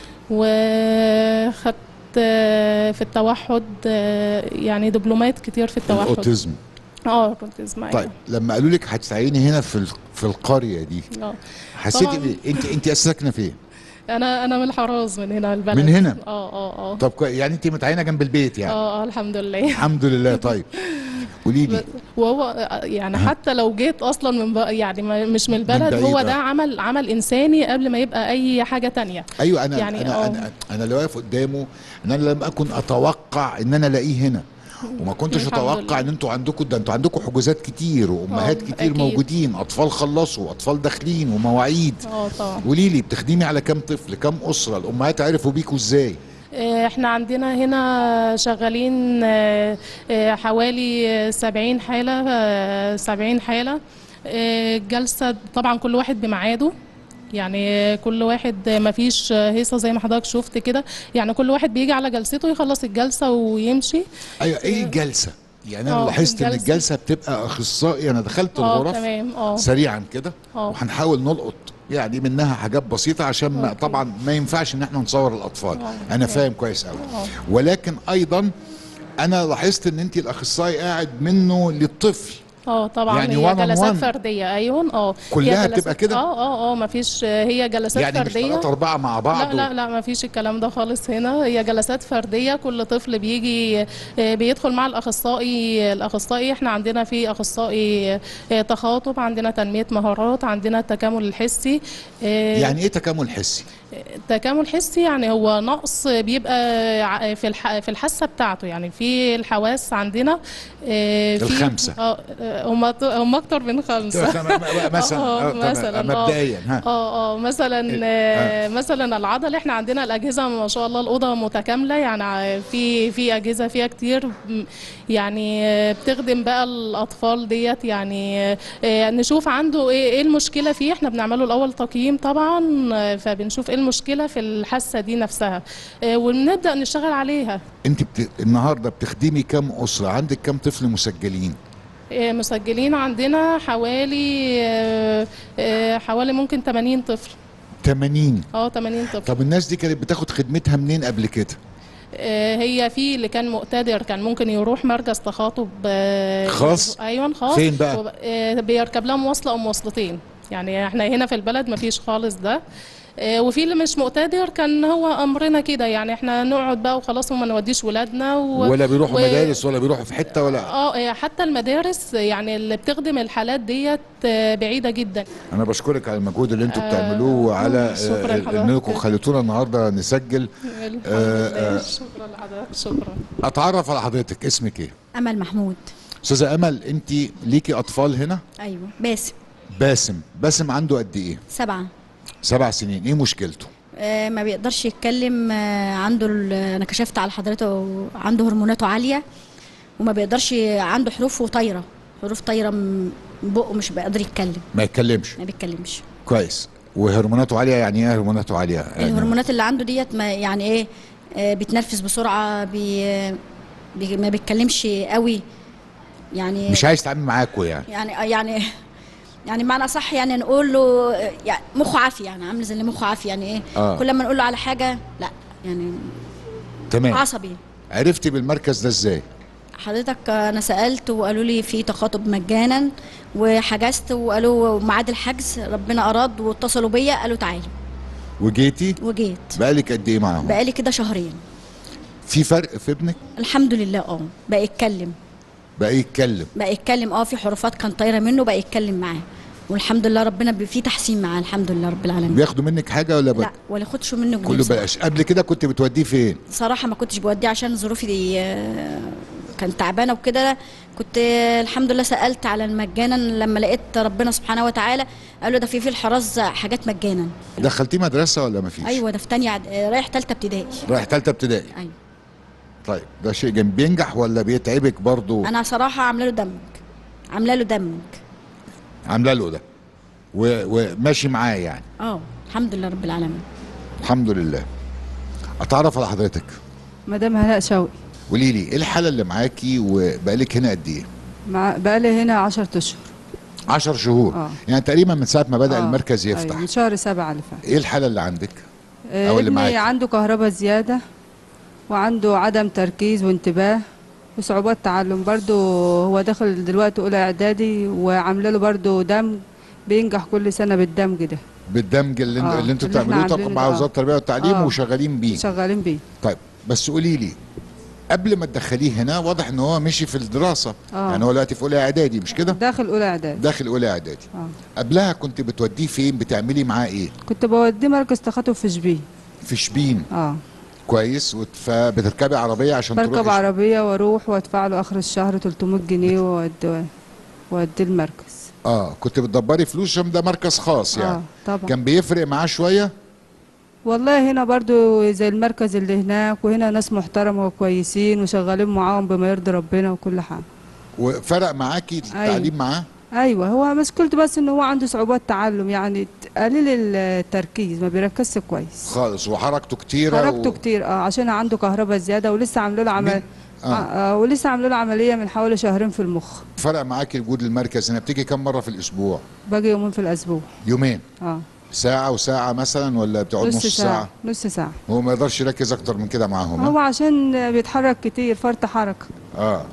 وخدت آه، في التوحد آه، يعني دبلومات كتير في التوحد الاوتيزم اه الاوتيزم أيوة. طيب لما قالوا لك هتتعيني هنا في ال- في القريه دي اه حسيتي طبعاً. بايه انت انت اساسا ساكنه فين انا انا من الحراز من هنا البلد من هنا؟ اه اه اه طب كوي- يعني انت متعينه جنب البيت يعني اه اه الحمد لله الحمد لله طيب قولي لي وهو يعني حتى لو جيت اصلا من بق... يعني ما- مش من البلد بعيد، هو آه. ده عمل عمل انساني قبل ما يبقى اي حاجه تانية ايوه انا يعني انا آه. انا انا اللي واقف قدامه ان انا لم اكن اتوقع ان انا الاقيه هنا وما كنتش الحمد اتوقع لله. ان انتوا عندكم ده انتوا عندكم حجوزات كتير وامهات آه، كتير أكيد. موجودين اطفال خلصوا اطفال داخلين ومواعيد اه طبعا قولي لي بتخدمي على كام طفل كام اسره الامهات عرفوا بيكوا ازاي آه، احنا عندنا هنا شغالين آه، آه، حوالي آه، 70 حالة آه، 70 حالة آه، جلسة طبعا كل واحد بميعاده يعني كل واحد ما فيش هيصة زي ما حضرتك شفت كده يعني كل واحد بيجي على جلسته يخلص الجلسة ويمشي ايوه ايه الجلسه يعني انا آه، لاحظت ان الجلسة. الجلسه بتبقى اخصائي انا دخلت اه الغرف تمام اه سريعا كده اه وهنحاول نلقط يعني منها حاجات بسيطه عشان ما أوكي. طبعا ما ينفعش ان احنا نصور الاطفال آه، انا أوكي. فاهم كويس قوي آه. ولكن ايضا انا لاحظت ان انت الاخصائي قاعد منه للطفل اه طبعا يعني هي one on جلسات one. فرديه ايوه اه كلها هي بتبقى جلسات- كده؟ اه اه اه ما فيش هي جلسات يعني مش فرديه ثلاثة أربعة مع بعض لا لا لا ما فيش الكلام ده خالص هنا هي جلسات فرديه كل طفل بيجي آه، بيدخل مع الاخصائي الاخصائي احنا عندنا في اخصائي آه، تخاطب عندنا تنميه مهارات عندنا التكامل الحسي آه، يعني ايه تكامل حسي التكامل حسي يعني هو نقص بيبقى ع- في الح... في الحاسه بتاعته يعني في الحواس عندنا آه، في الخمسة. اه آه، هم هم اكتر من خمسه م- م- مثلا اه آه، تمام. مثلا مبدئيا ها اه اه مثلا آه مثلا العضل احنا عندنا الاجهزه ما شاء الله الاوضه متكامله يعني ع- في في اجهزه فيها كتير م- يعني آه، بتخدم بقى الاطفال ديت يعني آه، نشوف عنده ايه ايه المشكله فيه احنا بنعمله الاول تقييم طبعا آه، فبنشوف ايه المشكله في الحاسه دي نفسها آه، وبنبدا نشتغل عليها انت بت... النهارده بتخدمي كام اسره عندك كام طفل مسجلين آه، مسجلين عندنا حوالي آه، آه، حوالي ممكن 80 طفل 80 اه 80 طفل طب الناس دي كانت بتاخد خدمتها منين قبل كده آه، هي في اللي كان مقتدر كان ممكن يروح مركز تخاطب آه، خاص؟ ايوه خاص فين بقى؟ وب- آه، بيركب لها مواصله او مواصلتين يعني احنا هنا في البلد ما فيش خالص ده آه، وفي اللي مش مقتدر كان هو امرنا كده يعني احنا نقعد بقى وخلاص وما نوديش ولادنا و... ولا بيروحوا و- مدارس ولا بيروحوا في حته ولا اه آه، حتى المدارس يعني اللي بتخدم الحالات ديت آه، بعيده جدا انا بشكرك على المجهود اللي انتوا آه، بتعملوه وعلى شكراً آه، لحضرتك. انكم خليتونا النهارده نسجل الحمد آه، لله آه، شكرا لحضرتك شكرا اتعرف على حضرتك اسمك ايه امل محمود استاذه امل انت ليكي اطفال هنا ايوه باسم باسم باسم عنده قد ايه سبعه سبع سنين ايه مشكلته آه ما بيقدرش يتكلم آه عنده ال- انا كشفت على حضرته عنده هرموناته عاليه وما بيقدرش عنده حروف طايره حروف طايره من بقه مش بيقدر يتكلم ما يتكلمش ما بيتكلمش كويس وهرموناته عاليه يعني ايه هرموناته عاليه يعني الهرمونات اللي عنده ديت ما يعني ايه آه بيتنفس بسرعه بي بي ما بيتكلمش قوي يعني مش عايز يتعامل معاكوا يعني يعني يعني يعني معنى صح يعني نقول له يعني مخه عافي يعني عامل زي اللي مخه عافي يعني ايه آه. كل ما نقول له على حاجه لا يعني تمام عصبي عرفتي بالمركز ده ازاي حضرتك انا سالت وقالوا لي في تخاطب مجانا وحجزت وقالوا ميعاد الحجز ربنا اراد واتصلوا بيا قالوا تعالي وجيتي وجيت بقالك قد ايه معاهم بقالي كده شهرين في فرق في ابنك الحمد لله اه بقى يتكلم بقى يتكلم بقى يتكلم اه في حروفات كان طايره منه بقى يتكلم معاه والحمد لله ربنا بي- في تحسين معاه الحمد لله رب العالمين بياخدوا منك حاجه ولا بد... لا ولا خدش منه جنيه كله بصراحة. بلاش قبل كده كنت بتوديه فين صراحه ما كنتش بوديه عشان ظروفي دي آه، كانت تعبانه وكده كنت آه، الحمد لله سالت على المجانا لما لقيت ربنا سبحانه وتعالى قالوا ده في في الحراز حاجات مجانا دخلتيه مدرسه ولا ما فيش ايوه ده في تانية عد... آه، رايح تالتة ابتدائي رايح ثالثه ابتدائي ايوه طيب ده شيء جميل بينجح ولا بيتعبك برضو انا صراحه عامله له دمج عامله له دمج عامله له ده و... وماشي معاه يعني اه الحمد لله رب العالمين الحمد لله اتعرف على حضرتك مدام هلاء شوقي قولي لي ايه الحاله اللي معاكي وبقالك هنا قد ايه مع بقالي هنا 10 اشهر 10 شهور آه. يعني تقريبا من ساعه ما بدا آه، المركز يفتح أيوة من شهر سبعة اللي فات ايه الحاله اللي عندك آه، أو اللي ابني معاكي. عنده كهرباء زيادة وعنده عدم تركيز وانتباه وصعوبات تعلم برضو هو داخل دلوقتي أولى إعدادي وعاملة له برضو دمج بينجح كل سنة بالدمج ده بالدمج اللي, آه، اللي انتوا اللي احنا بتعملوه طبعا عاملينه مع ده. وزاره التربيه والتعليم آه. وشغالين بيه شغالين بيه طيب بس قولي لي قبل ما تدخليه هنا واضح ان هو مشي في الدراسه آه. يعني هو دلوقتي في اولى اعدادي مش كده داخل أولى إعدادي داخل اولى اعدادي آه. قبلها كنت بتوديه فين بتعملي معاه ايه كنت بوديه مركز تخاطب في شبين في شبين اه كويس وت- فبتركبي عربيه عشان بركب تروحي عربية واروح وادفع له اخر الشهر 300 جنيه واوديه واوديه المركز اه كنت بتدبري فلوس عشان ده مركز خاص يعني اه طبعا كان بيفرق معاه شويه والله هنا برضو زي المركز اللي هناك وهنا ناس محترمة وكويسين وشغالين معاهم بما يرضي ربنا وكل حاجة وفرق معاكي التعليم معاه ايوه هو مشكلته بس ان هو عنده صعوبات تعلم يعني قليل التركيز ما بيركزش كويس خالص وحركته كتيره حركته و... كتير اه عشان عنده كهرباء زيادة ولسه عامله له عمل آه. آه. آه ولسه عامله له عملية من حوالي شهرين في المخ فرق معاكي وجود المركز هنا بتيجي كم مره في الاسبوع باجي يومين في الاسبوع يومين اه ساعه وساعه مثلا ولا بتقعد نص, نص, ساعة. ساعه نص ساعة هو ما يقدرش يركز اكتر من كده معاهم هو ها؟ عشان بيتحرك كتير فرط حركة اه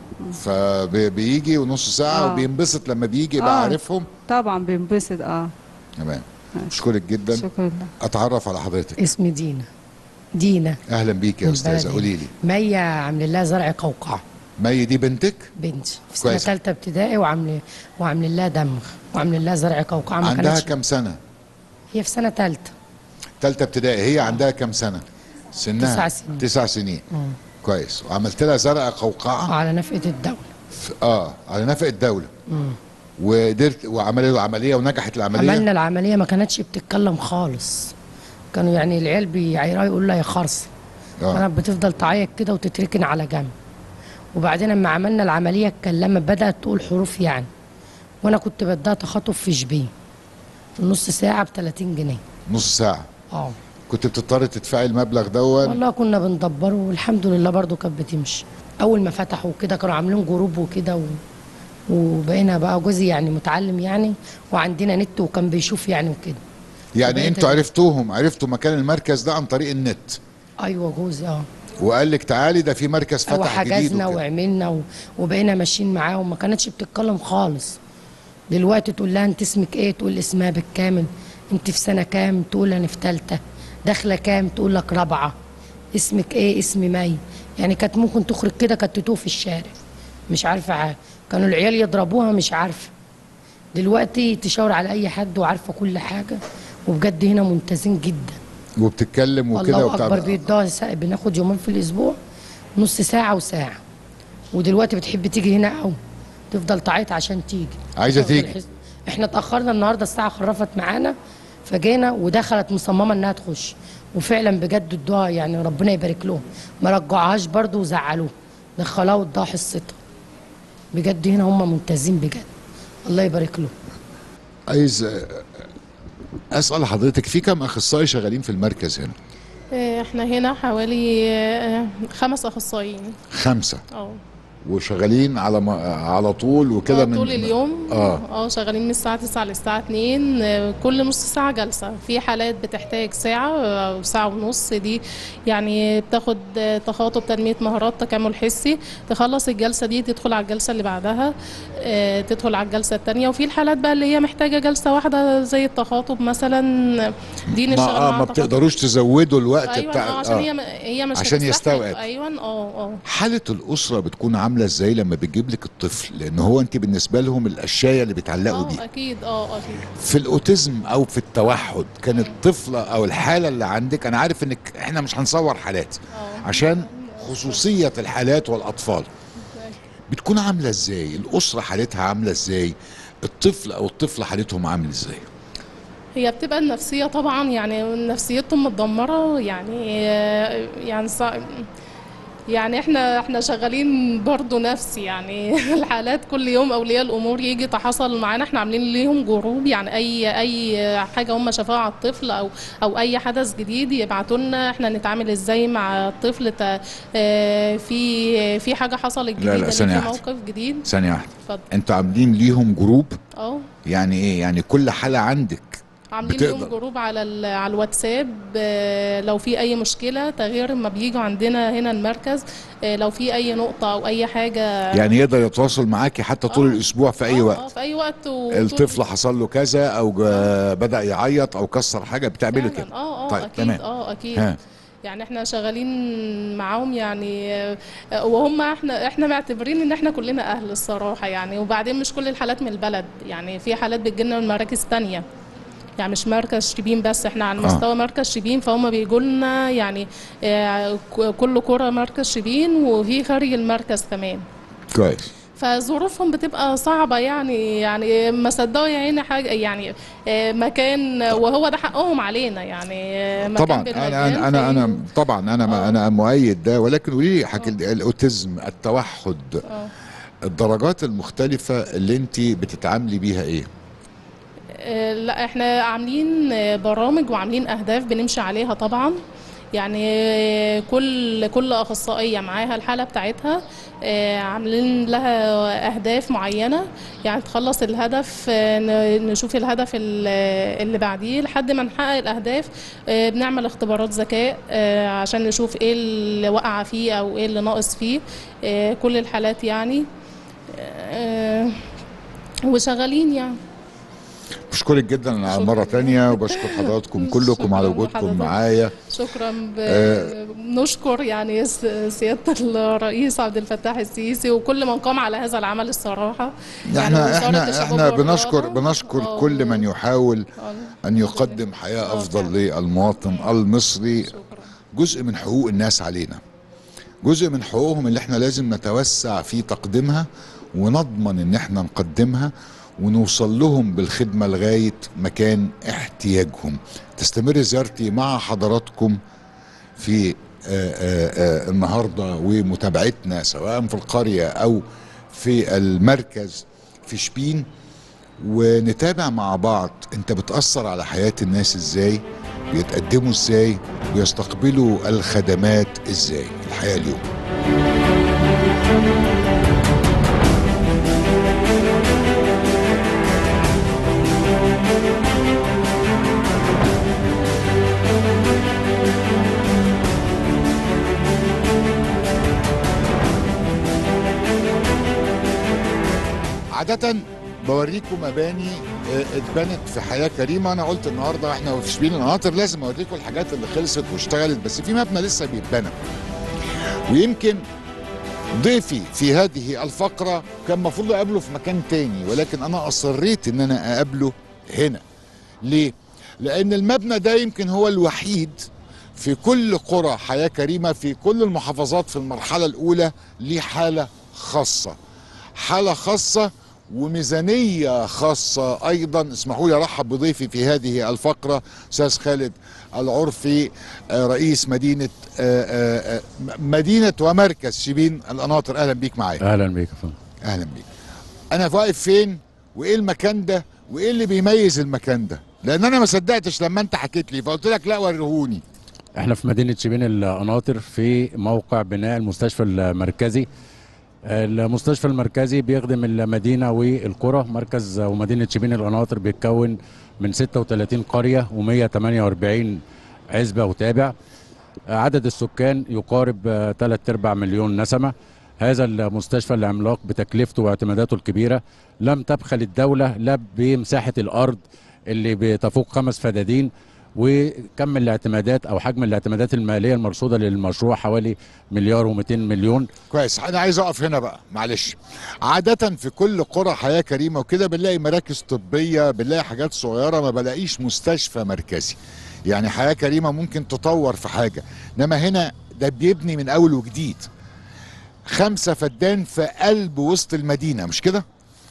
فبيجي ونص ساعه آه. وبينبسط لما بيجي يبقى آه. عارفهم طبعا بينبسط اه تمام اشكرك جدا شكرا لله اتعرف على حضرتك اسمي دينا دينا اهلا بيك يا من استاذه بلدي. قولي لي مية عامل لها زرع قوقعة مي دي بنتك بنتي في سنة كويس. ثالثة ابتدائي وعامل وعامل لها دمغ وعامل لها زرع قوقعة ما عندها كانتش كم سنه هي في سنة ثالثة ثالثه ابتدائي هي عندها كم سنه سنها تسع سنين. تسع سنين كويس وعملت لها زرع قوقعه على نفقة الدولة ف- اه على نفق الدوله مم. وقدرت وعملوا له عمليه ونجحت العمليه عملنا العمليه ما كانتش بتتكلم خالص كانوا يعني العيال بيعيروا يقول لها يا خرص آه. كانت بتفضل تعيط كده وتتركن على جنب وبعدين لما عملنا العمليه اتكلمت بدات تقول حروف يعني وانا كنت بديها تخاطب في شبين في نص ساعه ب 30 جنيه نص ساعه اه كنت بتضطر تدفعي المبلغ دون والله كنا بندبره والحمد لله برضو كانت بتمشي اول ما فتحوا كده كانوا عاملين جروب وكده و... وبقينا بقى جوزي يعني متعلم يعني وعندنا نت وكان بيشوف يعني وكده يعني وبقيت انتوا أجي- عرفتوهم عرفتوا مكان المركز ده عن طريق النت ايوه جوزي اه وقال لك تعالي ده في مركز فتح جديد وحجزنا وكده. وعملنا و... وبقينا ماشيين معاهم ما كانتش بتتكلم خالص دلوقتي تقول لها انت اسمك ايه تقول اسمها بالكامل انت في سنه كام تقول انا في ثالثه داخله كام تقول لك رابعه اسمك ايه اسمي مي يعني كانت ممكن تخرج كده كانت تتوه في الشارع مش عارفه حاجه كانوا العيال يضربوها مش عارفه دلوقتي تشاور على اي حد وعارفه كل حاجه وبجد هنا ممتازين جدا وبتتكلم وكده الله اكبر وبتاع بيدوها ساعة بناخد يومين في الاسبوع نص ساعه وساعه ودلوقتي بتحب تيجي هنا قوي تفضل تعيط عشان تيجي عايزة تفضل تيجي. تحس- احنا اتاخرنا النهارده الساعه خرفت معانا فجينا ودخلت مصممه انها تخش وفعلا بجد ادوها يعني ربنا يبارك لهم ما رجعوهاش برضو وزعلوه دخلوها وادوها حصتها بجد هنا هم ممتازين بجد الله يبارك لهم عايز آه، اسال حضرتك في كم اخصائي شغالين في المركز هنا آه، احنا هنا حوالي آه، خمس اخصائيين خمسه اه وشغالين على ما على طول وكده آه، من طول اليوم اه اه شغالين من الساعة 9 للساعة 2 آه، كل نص ساعة جلسة في حالات بتحتاج ساعة أو ساعة ونص دي يعني بتاخد آه، تخاطب تنمية مهارات تكامل حسي تخلص الجلسة دي تدخل على الجلسة اللي بعدها آه، تدخل على الجلسة التانية وفي الحالات بقى اللي هي محتاجة جلسة واحدة زي التخاطب مثلا دي ما, نشتغل آه معاها ما تخاطب. بتقدروش تزودوا الوقت ايوه بتاع آه، عشان هي هي مش عشان هتستحمل. يستوعب ايوه اه اه حالة الأسرة بتكون عاملة ازاي لما بتجيب لك الطفل لأن هو أنت بالنسبة لهم الأشياء اللي بيتعلقوا اه بيها اكيد اه اكيد في الأوتيزم أو في التوحد كانت الطفلة أو الحالة اللي عندك أنا عارف إنك إحنا مش هنصور حالات عشان خصوصية الحالات والأطفال بتكون عاملة ازاي الأسرة حالتها عاملة ازاي الطفل أو الطفلة حالتهم عامل ازاي هي بتبقى النفسية طبعا يعني نفسيتهم متدمرة يعني يعني صع- يعني احنا احنا شغالين برضو نفسي يعني الحالات كل يوم اولياء الامور يجي تحصل معانا احنا عاملين ليهم جروب يعني اي اي حاجه هم شافوها على الطفل او او اي حدث جديد يبعتوا لنا احنا نتعامل ازاي مع الطفل تا- آه، في في حاجه حصلت جديده لا، ليه، ثانية في واحدة. موقف جديد ثانية واحدة اتفضل أنتوا عاملين ليهم جروب اه يعني إيه يعني كل حالة عندك عاملين لهم بتقدر. جروب على ال- على الواتساب آه، لو في اي مشكله تغيير ما بيجوا عندنا هنا المركز آه، لو في اي نقطه او اي حاجه يعني يقدر يتواصل معاكي حتى طول الأسبوع في أي اه وقت في اي وقت و- الطفل حصل له كذا او جا- بدا يعيط او كسر حاجه بتعملوا فعلاً. كده اه اه طيب اكيد تمام اه اكيد ها. يعني احنا شغالين معاهم يعني آه، وهم احنا احنا معتبرين ان احنا كلنا اهل الصراحه يعني وبعدين مش كل الحالات من البلد يعني في حالات بتجيلنا من مراكز تانية يعني مش مركز شبين بس احنا على آه. مستوى مركز شبين فهم بيجوا لنا يعني آه، ك- كل كرة مركز شبين وفي خارج المركز كمان كويس فظروفهم بتبقى صعبة يعني يعني ما صدقوا يا عيني حاجة يعني آه، مكان وهو ده حقهم علينا يعني آه، مكان طبعا بالمجان انا انا انا انا طبعا انا انا مؤيد ده ولكن قولي لي حكي الاوتيزم التوحد آه. الدرجات المختلفه اللي انت بتتعاملي بيها ايه آه، لا احنا عاملين آه، برامج وعاملين اهداف بنمشي عليها طبعا يعني آه، كل كل اخصائيه معاها الحاله بتاعتها آه، عاملين لها اهداف معينه يعني تخلص الهدف آه، ن- نشوف الهدف ال- اللي بعديه لحد ما نحقق الاهداف آه، بنعمل اختبارات ذكاء آه، عشان نشوف ايه اللي وقع فيه او ايه اللي ناقص فيه آه، كل الحالات يعني آه، وشغالين يعني بشكرك جدا على مره تانية وبشكر حضراتكم كلكم على وجودكم لحضرتك. معايا شكرا ب... آه. بنشكر يعني س- سياده الرئيس عبد الفتاح السيسي وكل من قام على هذا العمل الصراحه احنا وزارة احنا الشباب احنا والرياضة. بنشكر بنشكر كل من يحاول ان يقدم حياه افضل للمواطن المصري جزء من حقوق الناس علينا جزء من حقوقهم اللي احنا لازم نتوسع في تقديمها ونضمن ان احنا نقدمها ونوصل لهم بالخدمة لغاية مكان احتياجهم تستمر زيارتي مع حضراتكم في آه، آه، آه، النهارده ومتابعتنا سواء في القريه او في المركز في شبين ونتابع مع بعض انت بتاثر على حياه الناس ازاي بيتقدموا ازاي بيستقبلوا الخدمات ازاي الحياه اليوم عادة بوريكم مباني آه، اتبنت في حياة كريمة أنا قلت النهاردة احنا في شبين القناطر لازم أوريكم الحاجات اللي خلصت واشتغلت بس في مبنى لسه بيتبنى ويمكن ضيفي في هذه الفقرة كان المفروض أقابله في مكان تاني ولكن أنا أصريت إن أنا أقابله هنا ليه؟ لأن المبنى ده يمكن هو الوحيد في كل قرى حياة كريمة في كل المحافظات في المرحلة الأولى ليه حالة خاصة حالة خاصة وميزانية خاصة أيضا اسمحوا لي أرحب بضيفي في هذه الفقرة أستاذ خالد العرفي آه، رئيس مدينة آه، آه، آه، مدينة ومركز شبين القناطر أهلا بيك معايا اهلا بيك يا فندم أهلا بيك أنا واقف فين وإيه المكان ده وإيه اللي بيميز المكان ده لأن أنا ما صدقتش لما أنت حكيت لي فقلت لك لا وريهوني احنا في مدينه شبين القناطر في موقع بناء المستشفى المركزي المستشفى المركزي بيخدم المدينه والقرى مركز ومدينه شبين القناطر بيتكون من 36 قريه و148 عزبه وتابع عدد السكان يقارب 3 ارباع مليون نسمه هذا المستشفى العملاق بتكلفته واعتماداته الكبيره لم تبخل الدوله لا بمساحه الارض اللي بتفوق خمس فدادين وكم الاعتمادات او حجم الاعتمادات الماليه المرصوده للمشروع حوالي مليار و200 مليون كويس انا عايز اقف هنا بقى معلش عادة في كل قرى حياة كريمة وكده بنلاقي مراكز طبية بنلاقي حاجات صغيرة ما بلاقيش مستشفى مركزي يعني حياة كريمة ممكن تطور في حاجة انما هنا ده بيبني من اول وجديد خمسة فدان في قلب وسط المدينة مش كده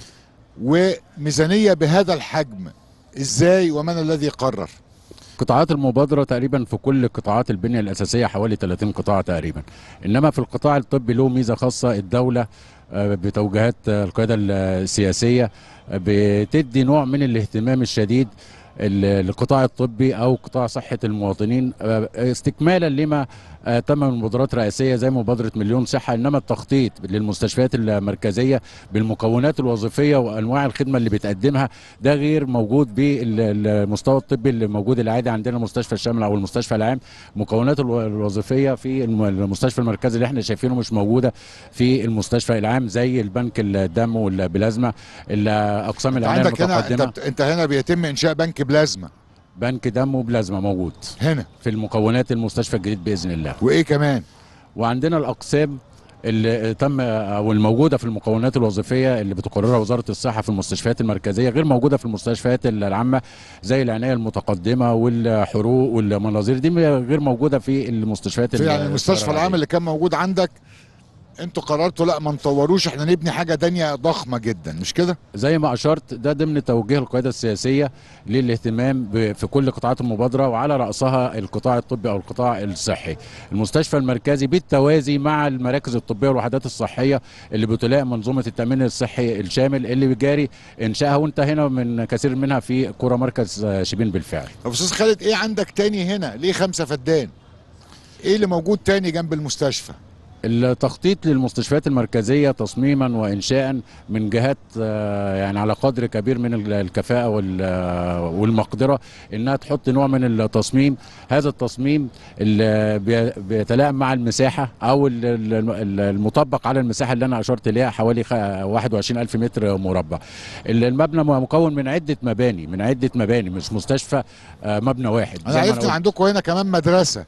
وميزانية بهذا الحجم ازاي ومن الذي قرر قطاعات المبادرة تقريبا في كل قطاعات البنية الأساسية حوالي 30 قطاع تقريبا إنما في القطاع الطبي له ميزة خاصة الدولة آه، بتوجيهات آه، القيادة السياسية آه، بتدي نوع من الاهتمام الشديد ال- للقطاع الطبي أو قطاع صحة المواطنين آه، استكمالا لما آه، تم من مبادرات رئاسية زي مبادرة مليون صحة إنما التخطيط للمستشفيات المركزية بالمكونات الوظيفية وأنواع الخدمة اللي بتقدمها ده غير موجود بالمستوى الطبي اللي موجود العادي عندنا المستشفى الشامل او المستشفى العام مكونات الو- الوظيفيه في الم- المستشفى المركزي اللي احنا شايفينه مش موجوده في المستشفى العام زي البنك الدم والبلازما الاقسام انت العنايه عندك هنا المتقدمه انت, انت هنا بيتم انشاء بنك بلازما بنك دم وبلازما موجود هنا في المكونات المستشفى الجديد باذن الله وايه كمان وعندنا الاقسام اللي تم او الموجوده في المكونات الوظيفيه اللي بتقررها وزاره الصحه في المستشفيات المركزيه غير موجوده في المستشفيات العامه زي العنايه المتقدمه والحروق والمناظير دي غير موجوده في المستشفيات في يعني ال- المستشفى العام اللي كان موجود عندك انتوا قررتوا لا ما نطوروش احنا نبني حاجه تانية ضخمه جدا مش كده زي ما اشرت ده ضمن توجيه القياده السياسيه للاهتمام ب- في كل قطاعات المبادره وعلى راسها القطاع الطبي او القطاع الصحي. المستشفى المركزي بالتوازي مع المراكز الطبيه والوحدات الصحيه اللي بتلائم منظومه التامين الصحي الشامل اللي جاري انشائها وانتهينا من كثير منها في قرى مركز آه، شبين بالفعل. طب استاذ خالد ايه عندك تاني هنا ليه خمسة فدان ايه اللي موجود تاني جنب المستشفى التخطيط للمستشفيات المركزية تصميما وإنشاء من جهات آه، يعني على قدر كبير من ال- الكفاءة وال- آه، والمقدرة إنها تحط نوع من التصميم هذا التصميم اللي بي- بيتلائم مع المساحة أو ال- ال- ال- المطبق على المساحة اللي أنا أشرت إليها حوالي خ- 21 ألف متر مربع ال- المبنى مكون من عدة مباني من عدة مباني مش مستشفى آه، مبنى واحد انا زي ما عرفت ان قلت. عندكم هنا كمان مدرسه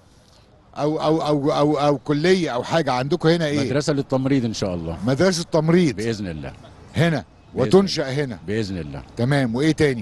او او او او, أو كليه او حاجه عندكم هنا ايه مدرسة للتمريض إن شاء الله مدرسه تمريض بإذن الله هنا بإذن وتنشا هنا بإذن الله تمام وايه تاني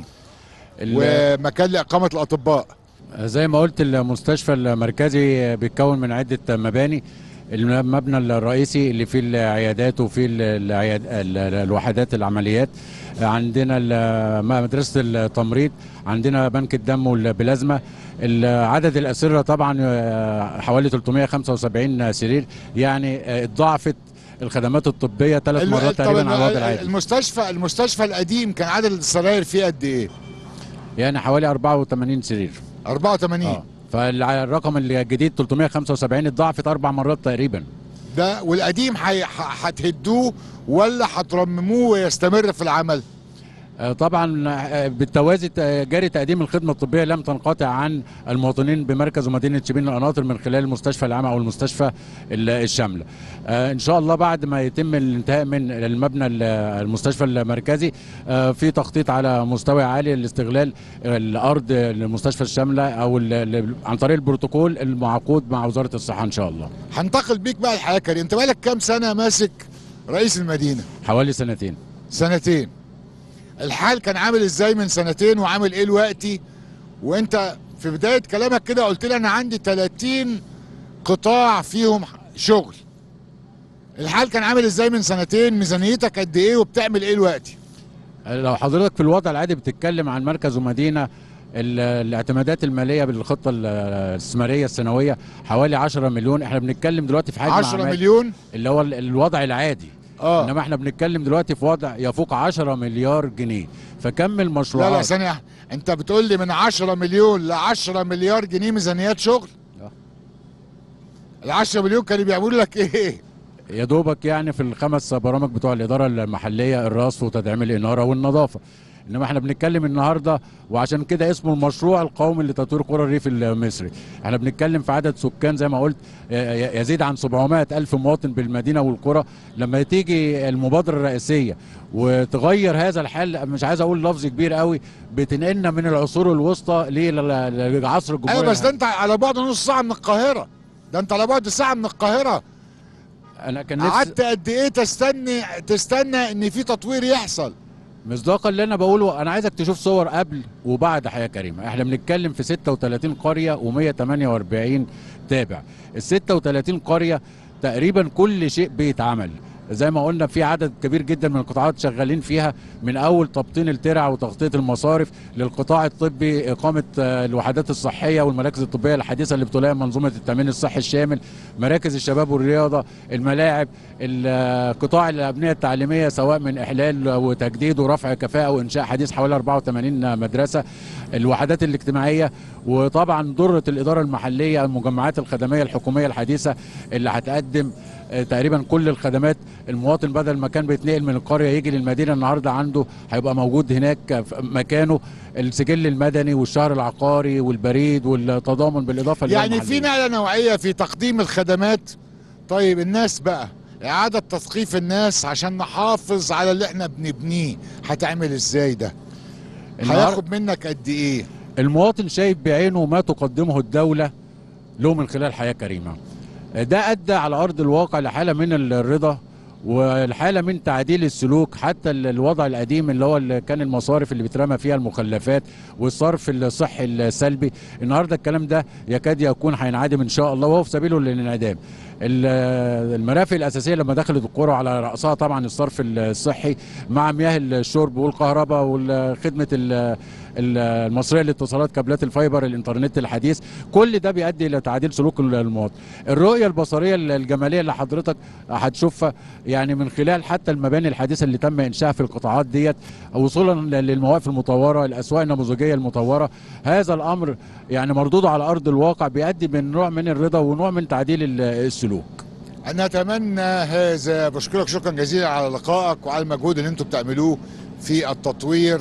ال- ومكان لاقامه الاطباء زي ما قلت المستشفى المركزي بيتكون من عدة مباني المبنى الرئيسي اللي فيه العيادات وفيه ال- العياد ال- ال- الوحدات العمليات عندنا ال- مدرسة التمريض عندنا بنك الدم والبلازما ال- عدد الأسرة طبعا آه، حوالي 375 سرير يعني آه، اتضاعفت الخدمات الطبية ثلاث الم- مرات طب تقريبا الم- على الوضع العادي المستشفى المستشفى القديم كان عدد السراير فيه قد ايه؟ يعني حوالي 84 سرير 84 اه فالرقم الجديد 375 اتضاعفت اربع مرات تقريبا ده والقديم حي- ح- هتهدوه ولا هترمموه ويستمر في العمل؟ آه، طبعا آه، بالتوازي آه، جاري تقديم الخدمه الطبيه لم تنقطع عن المواطنين بمركز ومدينه شبين القناطر من خلال المستشفى العام او المستشفى ال- الشامله. آه، ان شاء الله بعد ما يتم الانتهاء من المبنى ال- المستشفى المركزي آه، في تخطيط على مستوى عالي لاستغلال الارض المستشفى الشامله او ال- ال- عن طريق البروتوكول المعقود مع وزاره الصحه ان شاء الله. هنتقل بيك بقى الحياه كريم انت بقالك كام سنه ماسك رئيس المدينه؟ حوالي سنتين. سنتين الحال كان عامل ازاي من سنتين وعامل ايه دلوقتي وانت في بدايه كلامك كده قلت لي انا عندي 30 قطاع فيهم شغل الحال كان عامل ازاي من سنتين ميزانيتك قد ايه وبتعمل ايه دلوقتي لو حضرتك في الوضع العادي بتتكلم عن مركز ومدينه ال- الاعتمادات الماليه بالخطه ال- الاستثماريه السنويه حوالي 10 مليون احنا بنتكلم دلوقتي في حجم 10 أعمال مليون؟ اللي هو ال- الوضع العادي اه انما احنا بنتكلم دلوقتي في وضع يفوق 10 مليار جنيه فكم لا المشروعات لا ثانيه انت بتقول لي من 10 مليون ل 10 مليار جنيه ميزانيات شغل ال 10 مليون كانوا بيعملوا لك ايه يا دوبك يعني في الخمس برامج بتوع الاداره المحليه الرصف وتدعيم الاناره والنظافه انما احنا بنتكلم النهارده وعشان كده اسمه المشروع القومي لتطوير قرى الريف المصري احنا بنتكلم في عدد سكان زي ما قلت ي- ي- يزيد عن 700 الف مواطن بالمدينه والقرى لما تيجي المبادره الرئيسيه وتغير هذا الحال مش عايز اقول لفظ كبير قوي بتنقلنا من العصور الوسطى لل- للعصر الجمهوري ايوه بس ده انت على بعد نص ساعه من القاهره ده انت على بعد ساعه من القاهره انا كان نفسي قعدت قد ايه تستني تستنى ان في تطوير يحصل مصداقا اللي انا بقوله انا عايزك تشوف صور قبل وبعد حياه كريمه احنا بنتكلم في 36 قريه و148 تابع ال 36 قريه تقريبا كل شيء بيتعمل زي ما قلنا في عدد كبير جدا من القطاعات شغالين فيها من اول تبطين الترع وتغطيه المصارف للقطاع الطبي اقامه آه، الوحدات الصحيه والمراكز الطبيه الحديثه اللي بتلائم منظومه التامين الصحي الشامل مراكز الشباب والرياضه الملاعب ال- قطاع الابنيه التعليميه سواء من احلال وتجديد ورفع كفاءه وانشاء حديث حوالي 84 مدرسه الوحدات الاجتماعيه وطبعا ضره الاداره المحليه المجمعات الخدميه الحكوميه الحديثه اللي هتقدم آه، تقريبا كل الخدمات المواطن بدل ما كان بيتنقل من القريه يجي للمدينه النهارده عنده هيبقى موجود هناك في مكانه السجل المدني والشهر العقاري والبريد والتضامن بالاضافه يعني للمحلية. في نقله نوعيه في تقديم الخدمات طيب الناس بقى اعاده تثقيف الناس عشان نحافظ على اللي احنا بنبنيه هتعمل ازاي ده النهار- هياخد منك قد ايه المواطن شايف بعينه ما تقدمه الدولة له من خلال حياة كريمة ده أدى على أرض الواقع لحالة من الرضا والحالة من تعديل السلوك حتى ال- الوضع القديم اللي هو اللي كان المصارف اللي بيترمى فيها المخلفات والصرف الصحي السلبي النهاردة الكلام ده يكاد يكون هينعدم إن شاء الله وهو في سبيله للانعدام ال- المرافق الأساسية لما دخلت القرى على رأسها طبعا الصرف الصحي مع مياه الشرب والكهرباء وخدمة ال- ال- المصريه للاتصالات كابلات الفايبر الانترنت الحديث كل ده بيؤدي الى تعديل سلوك المواطن الرؤيه البصريه الجماليه اللي حضرتك هتشوفها يعني من خلال حتى المباني الحديثه اللي تم انشائها في القطاعات ديت وصولا للمواقف المطوره الاسواق النموذجيه المطوره هذا الامر يعني مردوده على ارض الواقع بيؤدي من نوع من الرضا ونوع من تعديل ال- السلوك انا اتمنى هذا بشكرك شكرا جزيلا على لقائك وعلى المجهود اللي انتم بتعملوه في التطوير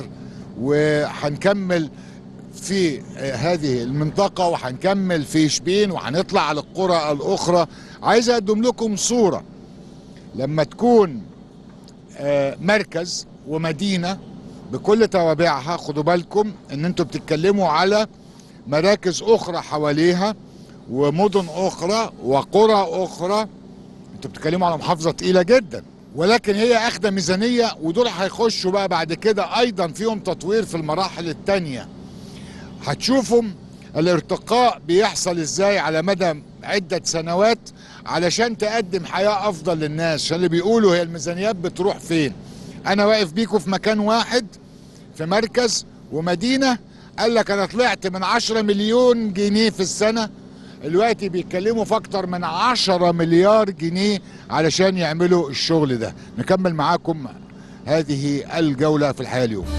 وهنكمل في هذه المنطقة وهنكمل في شبين وهنطلع على القرى الأخرى عايز أقدم لكم صورة لما تكون آه، مركز ومدينة بكل توابعها خدوا بالكم ان انتوا بتتكلموا على مراكز اخرى حواليها ومدن اخرى وقرى اخرى انتوا بتتكلموا على محافظه تقيله جدا ولكن هي اخده ميزانيه ودول هيخشوا بقى بعد كده ايضا فيهم تطوير في المراحل التانيه هتشوفوا الارتقاء بيحصل ازاي على مدى عدة سنوات علشان تقدم حياة أفضل للناس عشان اللي بيقولوا هي الميزانيات بتروح فين أنا واقف بيكم في مكان واحد في مركز ومدينة قال لك أنا طلعت من 10 مليون جنيه في السنة دلوقتي بيتكلموا في أكتر من 10 مليار جنيه علشان يعملوا الشغل ده نكمل معاكم هذه الجولة في الحياة اليوم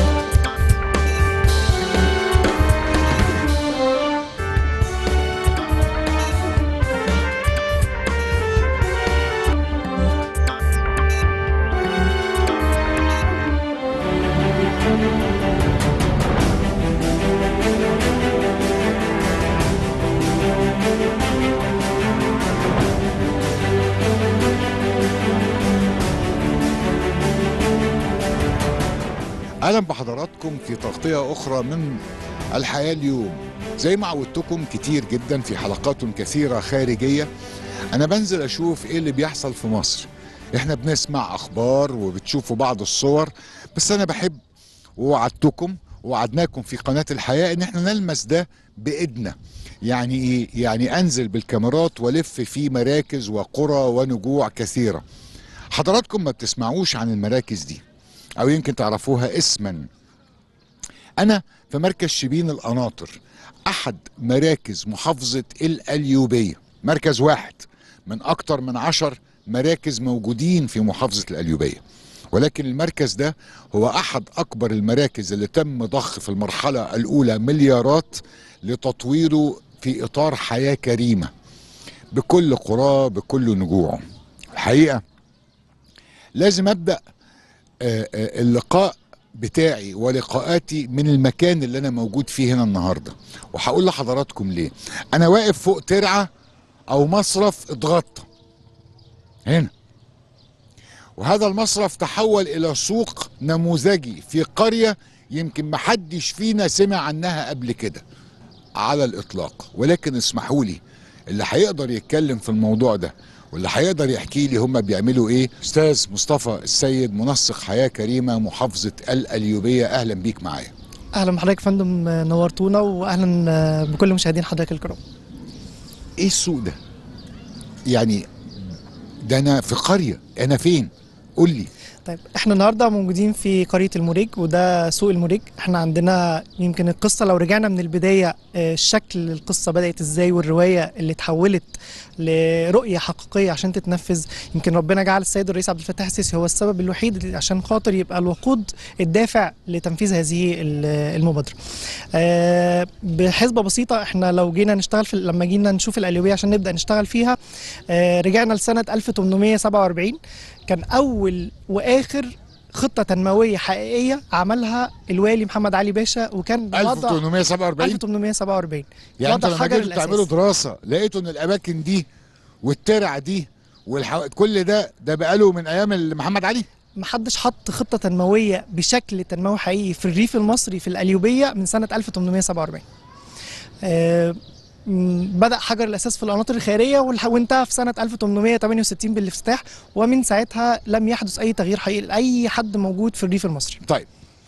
اهلا بحضراتكم في تغطيه اخرى من الحياه اليوم زي ما عودتكم كتير جدا في حلقات كثيره خارجيه انا بنزل اشوف ايه اللي بيحصل في مصر احنا بنسمع اخبار وبتشوفوا بعض الصور بس انا بحب ووعدتكم ووعدناكم في قناه الحياه ان احنا نلمس ده بايدنا يعني ايه يعني انزل بالكاميرات والف في مراكز وقرى ونجوع كثيره حضراتكم ما بتسمعوش عن المراكز دي او يمكن تعرفوها اسما انا في مركز شبين القناطر احد مراكز محافظة القليوبية مركز واحد من اكتر من عشر مراكز موجودين في محافظة القليوبية ولكن المركز ده هو احد اكبر المراكز اللي تم ضخ في المرحلة الاولى مليارات لتطويره في اطار حياة كريمة بكل قراه بكل نجوعه الحقيقة لازم ابدأ آه، آه، اللقاء بتاعي ولقاءاتي من المكان اللي انا موجود فيه هنا النهارده وهقول لحضراتكم ليه انا واقف فوق ترعه او مصرف اتغطى هنا وهذا المصرف تحول الى سوق نموذجي في قريه يمكن محدش فينا سمع عنها قبل كده على الاطلاق ولكن اسمحوا لي اللي هيقدر يتكلم في الموضوع ده واللي هيقدر يحكي لي هم بيعملوا ايه استاذ مصطفى السيد منسق حياه كريمه محافظه القليوبيه اهلا بيك معايا اهلا بحضرتك يا فندم نورتونا واهلا بكل مشاهدين حضرتك الكرام ايه السوق ده يعني ده انا في قريه انا فين قول لي طيب احنا النهارده موجودين في قريه المريج وده سوق المريج احنا عندنا يمكن القصه لو رجعنا من البدايه آه، شكل القصه بدات ازاي والروايه اللي اتحولت لرؤيه حقيقيه عشان تتنفذ يمكن ربنا جعل السيد الرئيس عبد الفتاح السيسي هو السبب الوحيد اللي عشان خاطر يبقى الوقود الدافع لتنفيذ هذه ال- المبادره آه، بحسبه بسيطه احنا لو جينا نشتغل في لما جينا نشوف القليوبيه عشان نبدا نشتغل فيها آه، رجعنا لسنه 1847 كان اول واخر خطه تنمويه حقيقيه عملها الوالي محمد علي باشا وكان وضع 1847 1847 يعني انت وضع لما حجر جيتوا تعملوا الأساس. دراسه لقيتوا ان الاماكن دي والترع دي والحو... كل ده ده بقاله من ايام محمد علي محدش حط خطه تنمويه بشكل تنموي حقيقي في الريف المصري في القليوبيه من سنه 1847 آه، م، بدأ حجر الأساس في القناطر الخيرية والح- وانتهى في سنة 1868 بالافتتاح ومن ساعتها لم يحدث أي تغيير حقيقي لأي حد موجود في الريف المصري طيب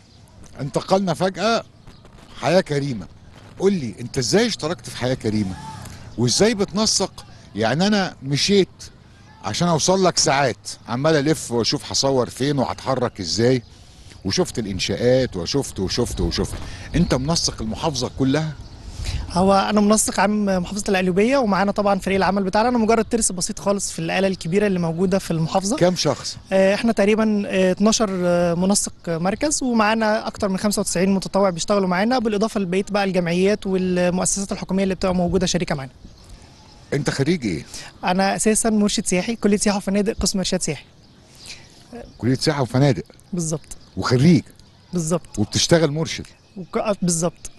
انتقلنا فجاه حياه كريمه قول لي انت ازاي اشتركت في حياه كريمه وازاي بتنسق يعني انا مشيت عشان اوصل لك ساعات عمال الف واشوف هصور فين وهتحرك ازاي وشفت الانشاءات وشفت وشفت وشفت انت منسق المحافظه كلها هو انا منسق عام محافظه القليوبيه ومعانا طبعا فريق العمل بتاعنا انا مجرد ترس بسيط خالص في الاله الكبيره اللي موجوده في المحافظه كام شخص آه، احنا تقريبا آه، 12 آه، منسق مركز ومعانا اكتر من 95 متطوع بيشتغلوا معانا بالاضافه لبقيه بقى الجمعيات والمؤسسات الحكوميه اللي بتبقى موجوده شريكه معانا انت خريج ايه انا اساسا مرشد سياحي كليه سياحه وفنادق قسم ارشاد سياحي كليه سياحه وفنادق بالظبط وخريج بالظبط وبتشتغل مرشد وك- بالظبط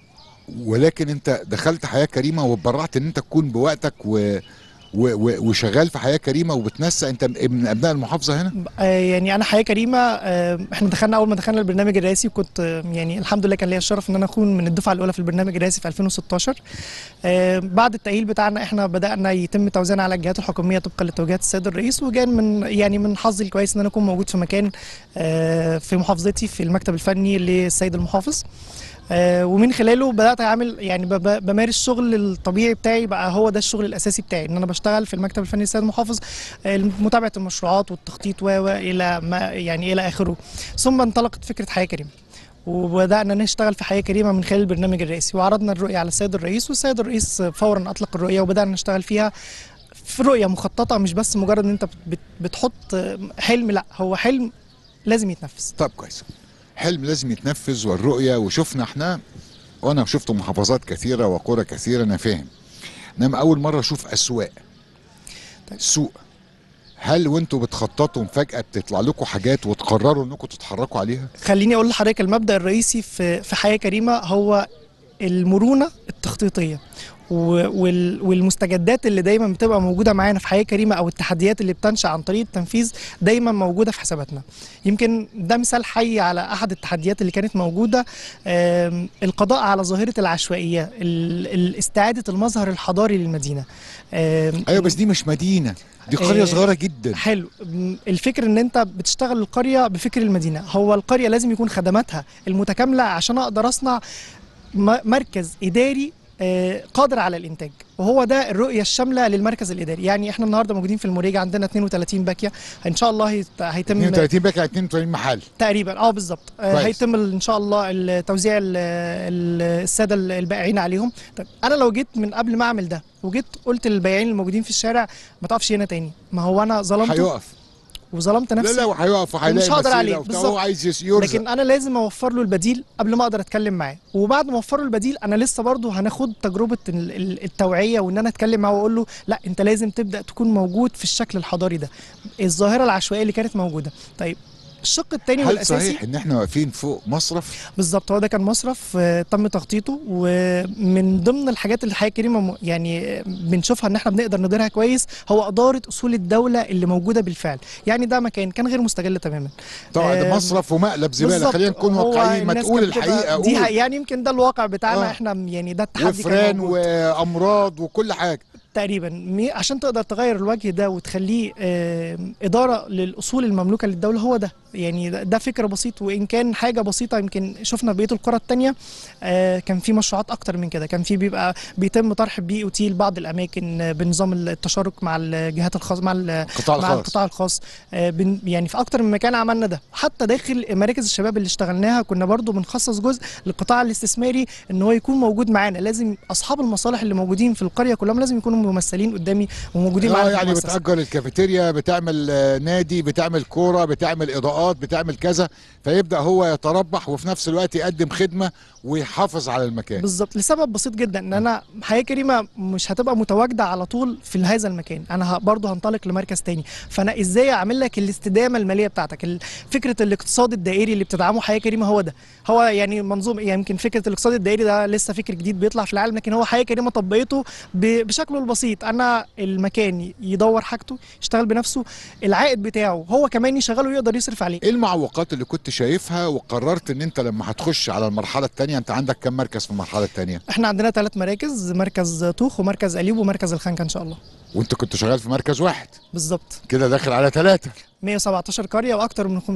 ولكن انت دخلت حياه كريمه واتبرعت ان انت تكون بوقتك و... و... و... وشغال في حياه كريمه وبتنسق انت من ابناء المحافظه هنا آه، يعني انا حياه كريمه آه، احنا دخلنا اول ما دخلنا البرنامج الرئاسي وكنت آه، يعني الحمد لله كان ليا الشرف ان انا اكون من الدفعه الاولى في البرنامج الرئاسي في 2016 آه، بعد التاهيل بتاعنا احنا بدانا يتم توزيعنا على الجهات الحكوميه طبقا لتوجيهات السيد الرئيس وكان من يعني من حظي الكويس ان انا اكون موجود في مكان آه، في محافظتي في المكتب الفني للسيد المحافظ آه، ومن خلاله بدات اعمل يعني ب- ب- بمارس الشغل الطبيعي بتاعي بقى هو ده الشغل الاساسي بتاعي ان انا بشتغل في المكتب الفني للسيد المحافظ آه، متابعه المشروعات والتخطيط و و الى ما يعني الى اخره ثم انطلقت فكره حياه كريمه وبدانا نشتغل في حياه كريمه من خلال البرنامج الرئاسي وعرضنا الرؤيه على السيد الرئيس والسيد الرئيس فورا اطلق الرؤيه وبدانا نشتغل فيها في رؤيه مخططه مش بس مجرد ان انت بت- بتحط حلم لا هو حلم لازم يتنفذ طب كويس حلم لازم يتنفذ والرؤيه وشفنا احنا وانا شفت محافظات كثيره وقرى كثيره انا فاهم انما اول مره اشوف اسواق سوق هل وانتوا بتخططوا فجاه بتطلع لكم حاجات وتقرروا انكم تتحركوا عليها خليني اقول لحضرتك المبدا الرئيسي في في حياه كريمه هو المرونه التخطيطيه و- وال- والمستجدات اللي دايما بتبقى موجوده معانا في حياه كريمه او التحديات اللي بتنشا عن طريق التنفيذ دايما موجوده في حساباتنا يمكن ده مثال حي على احد التحديات اللي كانت موجوده آم، القضاء على ظاهره العشوائيه ال- ال- استعاده المظهر الحضاري للمدينه آم، ايوه بس دي مش مدينه دي قريه آه، صغيره جدا حلو م- الفكر ان انت بتشتغل القريه بفكر المدينه هو القريه لازم يكون خدماتها المتكامله عشان اقدر اصنع م- مركز اداري آه، قادر على الانتاج وهو ده الرؤيه الشامله للمركز الاداري يعني احنا النهارده موجودين في الموريجا عندنا 32 باكيه ان شاء الله هيت- هيتم 32 باكي على 32 محل تقريبا اه بالظبط آه، كويس. هيتم ال- ان شاء الله التوزيع ال- ال- الساده ال- البائعين عليهم طيب انا لو جيت من قبل ما اعمل ده وجيت قلت للبائعين الموجودين في الشارع ما تقفش هنا تاني ما هو انا ظلمته هيقف وظلمت لا نفسي لا وهيقف وهيلاقي ومش هقدر مسيرة عليه وبتاع، بالظبط هو عايز يس- يرزق لكن انا لازم اوفر له البديل قبل ما اقدر اتكلم معاه وبعد ما اوفر له البديل انا لسه برضه هناخد تجربه ال- ال- التوعيه وان انا اتكلم معاه واقول له لا انت لازم تبدا تكون موجود في الشكل الحضاري ده الظاهره العشوائيه اللي كانت موجوده طيب الشق الثاني هل والاساسي صحيح ان احنا واقفين فوق مصرف بالظبط هو ده كان مصرف آه، تم تخطيطه ومن ضمن الحاجات اللي الحياه الكريمه م- يعني آه، بنشوفها ان احنا بنقدر نديرها كويس هو اداره اصول الدوله اللي موجوده بالفعل يعني ده مكان كان غير مستغل تماما طبعا ده آه، مصرف ومقلب زباله بالظبط. خلينا نكون هو واقعيين ما الناس تقول كانت بتبقى- الحقيقه دي قول حقيقة يعني يمكن ده الواقع بتاعنا آه. احنا يعني ده التحدي كان وفران موجود. وامراض وكل حاجه تقريبا مي- عشان تقدر تغير الوجه ده وتخليه آه، إدارة للأصول المملوكة للدولة هو ده يعني ده- ده فكر بسيط وإن كان حاجة بسيطة يمكن شفنا في بقية القرى التانية آه، كان في مشروعات أكتر من كده كان في بيبقى بيتم طرح بي أو تي لبعض الأماكن آه، بنظام التشارك مع الجهات الخاصة مع ال- القطاع مع الخاص. القطاع الخاص آه، بن يعني في أكتر من مكان عملنا ده حتى داخل مراكز الشباب اللي اشتغلناها كنا برضو بنخصص جزء للقطاع الاستثماري ان هو يكون موجود معانا لازم اصحاب المصالح اللي موجودين في القريه كلهم لازم يكونوا ممثلين قدامي وموجودين اه معانا في يعني المؤسسة. بتأجر الكافيتيريا بتعمل آه، نادي بتعمل كورة بتعمل إضاءات بتعمل كذا فيبدأ هو يتربح وفي نفس الوقت يقدم خدمة ويحافظ على المكان بالظبط لسبب بسيط جدا ان انا حياه كريمه مش هتبقى متواجده على طول في هذا المكان انا ه- برضه هنطلق لمركز تاني فانا ازاي اعمل لك الاستدامه الماليه بتاعتك ال- فكره الاقتصاد الدائري اللي بتدعمه حياه كريمه هو ده هو يعني منظوم يعني يمكن فكره الاقتصاد الدائري ده لسه فكر جديد بيطلع في العالم لكن هو حياه كريمه طبقته ب- بشكله البسيط انا المكان يدور حاجته يشتغل بنفسه العائد بتاعه هو كمان يشغله ويقدر يصرف عليه ايه المعوقات اللي كنت شايفها وقررت ان انت لما هتخش على المرحلة التانية انت عندك كم مركز في المرحلة التانية احنا عندنا ثلاث مراكز مركز طوخ ومركز اليوب ومركز الخنكه ان شاء الله وانت كنت شغال في مركز واحد بالظبط كده داخل على ثلاثة 117 قريه واكثر من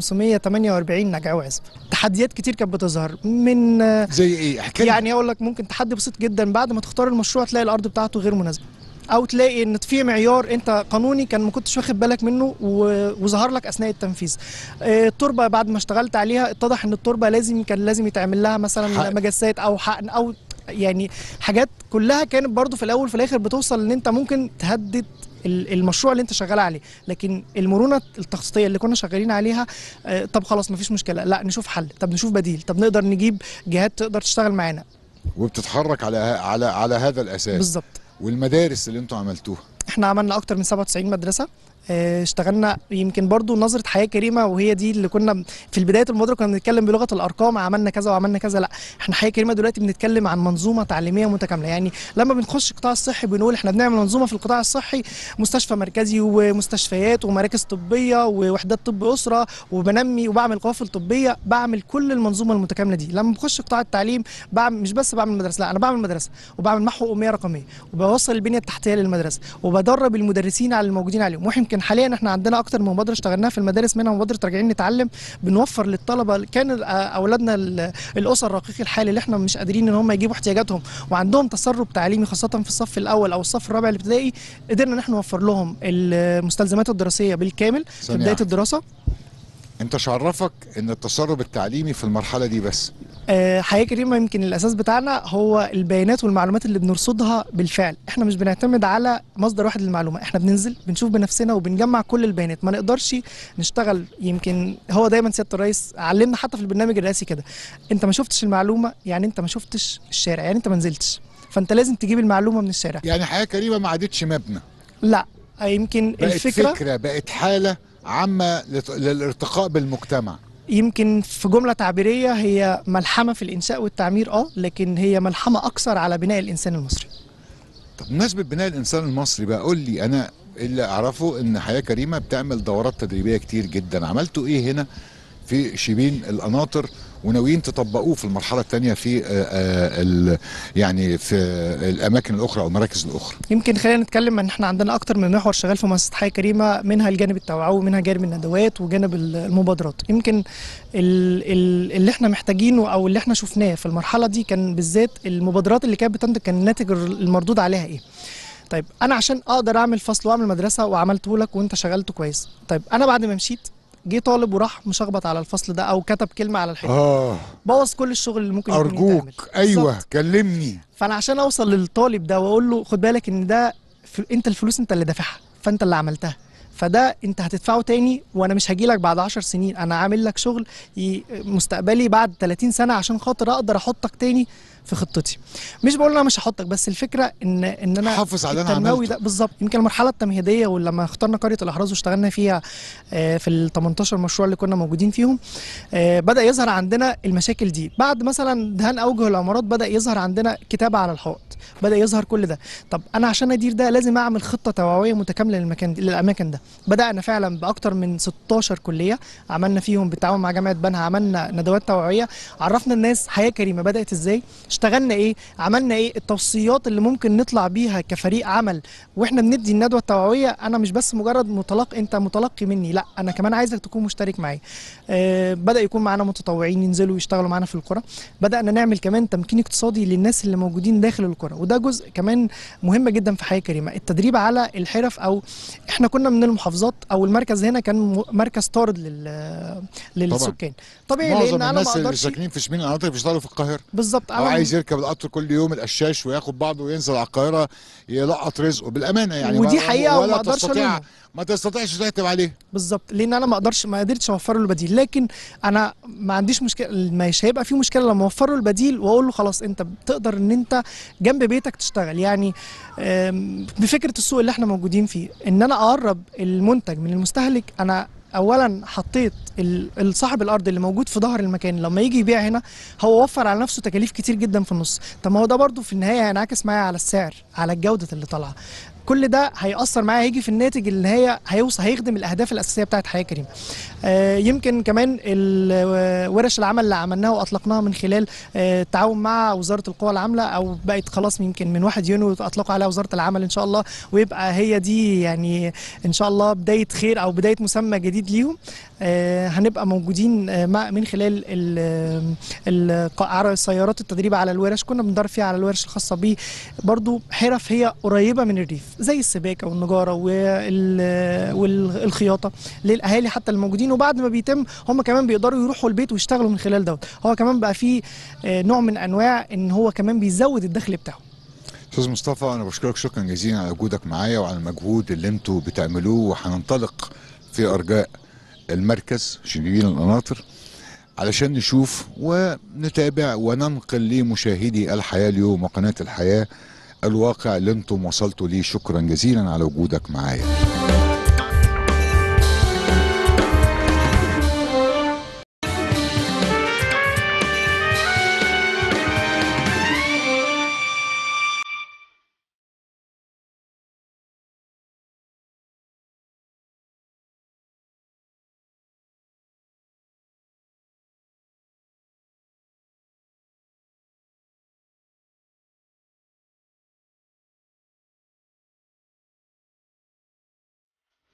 548 نجع وعزب تحديات كتير كانت بتظهر من زي ايه احكي لي. يعني اقول لك ممكن تحدي بسيط جدا بعد ما تختار المشروع تلاقي الارض بتاعته غير مناسبه او تلاقي ان في معيار انت قانوني كان ما كنتش واخد بالك منه و- وظهر لك اثناء التنفيذ آه، التربه بعد ما اشتغلت عليها اتضح ان التربه لازم كان لازم يتعمل لها مثلا حقن. مجسات او حقن او يعني حاجات كلها كانت برضو في الاول وفي الاخر بتوصل ان انت ممكن تهدد ال- المشروع اللي انت شغال عليه لكن المرونه التخطيطيه اللي كنا شغالين عليها آه، طب خلاص مفيش مشكله لا نشوف حل طب نشوف بديل طب نقدر نجيب جهات تقدر تشتغل معانا وبتتحرك على على على هذا الاساس بالظبط والمدارس اللي انتوا عملتوها احنا عملنا اكتر من 97 مدرسه اه، اشتغلنا يمكن برضو نظرة حياة كريمة وهي دي اللي كنا في بداية المبادرة كنا بنتكلم بلغة الأرقام عملنا كذا وعملنا كذا لا احنا حياة كريمة دلوقتي بنتكلم عن منظومة تعليمية متكاملة يعني لما بنخش القطاع الصحي بنقول احنا بنعمل منظومة في القطاع الصحي مستشفى مركزي ومستشفيات ومراكز طبية ووحدات طب أسرة وبنمي وبعمل قوافل طبية بعمل كل المنظومة المتكاملة دي لما بخش قطاع التعليم بعمل مش بس بعمل مدرسة لا أنا بعمل مدرسة وبعمل محو أمية رقمية وبوصل البنية التحتية للمدرسة وبدرب المدرسين على الموجودين عليهم واحنا يمكن حاليا احنا عندنا اكتر من مبادره اشتغلناها في المدارس منها مبادره راجعين نتعلم بنوفر للطلبه كان ال- اولادنا ال- الاسر رقيق الحال اللي احنا مش قادرين ان هم يجيبوا احتياجاتهم وعندهم تسرب تعليمي خاصه في الصف الاول او الصف الرابع الابتدائي قدرنا ان احنا نوفر لهم المستلزمات الدراسيه بالكامل في ثانية بدايه واحدة. الدراسه انت شعرفك ان التسرب التعليمي في المرحله دي بس آه، حياة كريمة يمكن الأساس بتاعنا هو البيانات والمعلومات اللي بنرصدها بالفعل احنا مش بنعتمد على مصدر واحد للمعلومة احنا بننزل بنشوف بنفسنا وبنجمع كل البيانات ما نقدرش نشتغل يمكن هو دايما سيادة الرئيس علمنا حتى في البرنامج الرئاسي كده انت ما شفتش المعلومة يعني انت ما شفتش الشارع يعني انت ما نزلتش فانت لازم تجيب المعلومة من الشارع يعني حياه كريمه ما عادتش مبنى لا آه، يمكن بقت الفكرة فكره بقت حاله عامه لت- للارتقاء بالمجتمع يمكن في جملة تعبيرية هي ملحمة في الإنشاء والتعمير اه لكن هي ملحمة أكثر على بناء الإنسان المصري طب بمناسبه بناء الانسان المصري بقى قول لي انا اللي اعرفه ان حياه كريمه بتعمل دورات تدريبيه كتير جدا عملتوا ايه هنا في شبين القناطر وناويين تطبقوه في المرحله الثانيه في آه، آه، ال- يعني في الاماكن الاخرى او المراكز الاخرى يمكن خلينا نتكلم ان احنا عندنا اكتر من محور شغال في مؤسسه حياه كريمه منها الجانب التوعوي ومنها جانب الندوات وجانب ال- المبادرات يمكن ال- ال- اللي احنا محتاجينه او اللي احنا شفناه في المرحله دي كان بالذات المبادرات اللي كانت بتنتج كان الناتج المردود عليها ايه طيب انا عشان اقدر اعمل فصل واعمل مدرسه وعملته لك وانت شغلته كويس طيب انا بعد ما مشيت جه طالب وراح مشخبط على الفصل ده او كتب كلمه على الحيطه اه بوظ كل الشغل اللي ممكن يكون يتعمل. ارجوك ايوه كلمني فانا عشان اوصل للطالب ده واقول له خد بالك ان ده ف... انت الفلوس انت اللي دافعها فانت اللي عملتها فده انت هتدفعه تاني وانا مش هجي لك بعد 10 سنين انا عامل لك شغل ي... مستقبلي بعد 30 سنه عشان خاطر اقدر احطك تاني في خطتي مش بقول انا مش هحطك بس الفكره ان ان انا حافظ على اللي أنا التنموي عملته. ده بالظبط يمكن المرحله التمهيديه ولما اخترنا قريه الاحراز واشتغلنا فيها آه، في ال 18 مشروع اللي كنا موجودين فيهم آه، بدا يظهر عندنا المشاكل دي بعد مثلا دهان اوجه العمارات بدا يظهر عندنا كتابه على الحائط بدا يظهر كل ده طب انا عشان ادير ده لازم اعمل خطه توعويه متكامله للمكان دي للاماكن ده بدانا فعلا باكتر من 16 كليه عملنا فيهم بالتعاون مع جامعه بنها عملنا ندوات توعويه عرفنا الناس حياه كريمه بدات ازاي اشتغلنا ايه عملنا ايه التوصيات اللي ممكن نطلع بيها كفريق عمل واحنا بندي الندوه التوعويه انا مش بس مجرد متلقي انت متلقي مني لا انا كمان عايزك تكون مشترك معايا آه بدا يكون معانا متطوعين ينزلوا يشتغلوا معانا في القرى بدانا نعمل كمان تمكين اقتصادي للناس اللي موجودين داخل القرى وده جزء كمان مهم جدا في حياه كريمه التدريب على الحرف او احنا كنا من المحافظات او المركز هنا كان م- مركز طارد لل للسكان طبيعي معظم لان انا ما الناس اللي اقدرش ساكنين في شبين القناطر بيشتغلوا في القاهره بالظبط او أنا- عايز يركب القطر كل يوم القشاش وياخد بعضه وينزل على القاهره يلقط رزقه بالامانه يعني ودي ما- حقيقة ولا وما أقدرش تستطيع ألومه. ما تستطيعش تكتب عليه بالظبط لان انا ما اقدرش ما قدرتش اوفر له البديل لكن انا ما عنديش مشكله مش هيبقى في مشكله لما اوفر له البديل واقول له خلاص انت بتقدر ان انت جنب بيتك تشتغل يعني آم، بفكره السوق اللي احنا موجودين فيه ان انا اقرب المنتج من المستهلك انا اولا حطيت ال- صاحب الارض اللي موجود في ظهر المكان لما يجي يبيع هنا هو وفر على نفسه تكاليف كتير جدا في النص طب ما هو ده برضو في النهايه هينعكس معايا على السعر على الجوده اللي طالعه كل ده هيأثر معايا هيجي في الناتج اللي هي هيوصل هيخدم الأهداف الأساسية بتاعت حياة كريمة. آه يمكن كمان ال- ورش العمل اللي عملناها وأطلقناها من خلال آه التعاون مع وزارة القوى العاملة أو بقت خلاص يمكن من 1 يونيو أطلقوا عليها وزارة العمل إن شاء الله ويبقى هي دي يعني إن شاء الله بداية خير أو بداية مسمى جديد ليهم. آه هنبقى موجودين آه مع من خلال ال- ال- قاعة سيارات التدريب على الورش كنا بندرب فيها على الورش الخاصة بيه برضو حرف هي قريبة من الريف زي السباكة والنجارة وال- والخياطة للأهالي حتى الموجودين وبعد ما بيتم هم كمان بيقدروا يروحوا البيت ويشتغلوا من خلال دوت هو كمان بقى فيه آه، نوع من أنواع إن هو كمان بيزود الدخل بتاعه استاذ مصطفى انا بشكرك شكرا جزيلا على وجودك معايا وعلى المجهود اللي انتوا بتعملوه وهننطلق في ارجاء المركز شبيبين القناطر علشان نشوف ونتابع وننقل لمشاهدي الحياه اليوم وقناه الحياه الواقع اللي انتم وصلتوا ليه شكرا جزيلا على وجودك معايا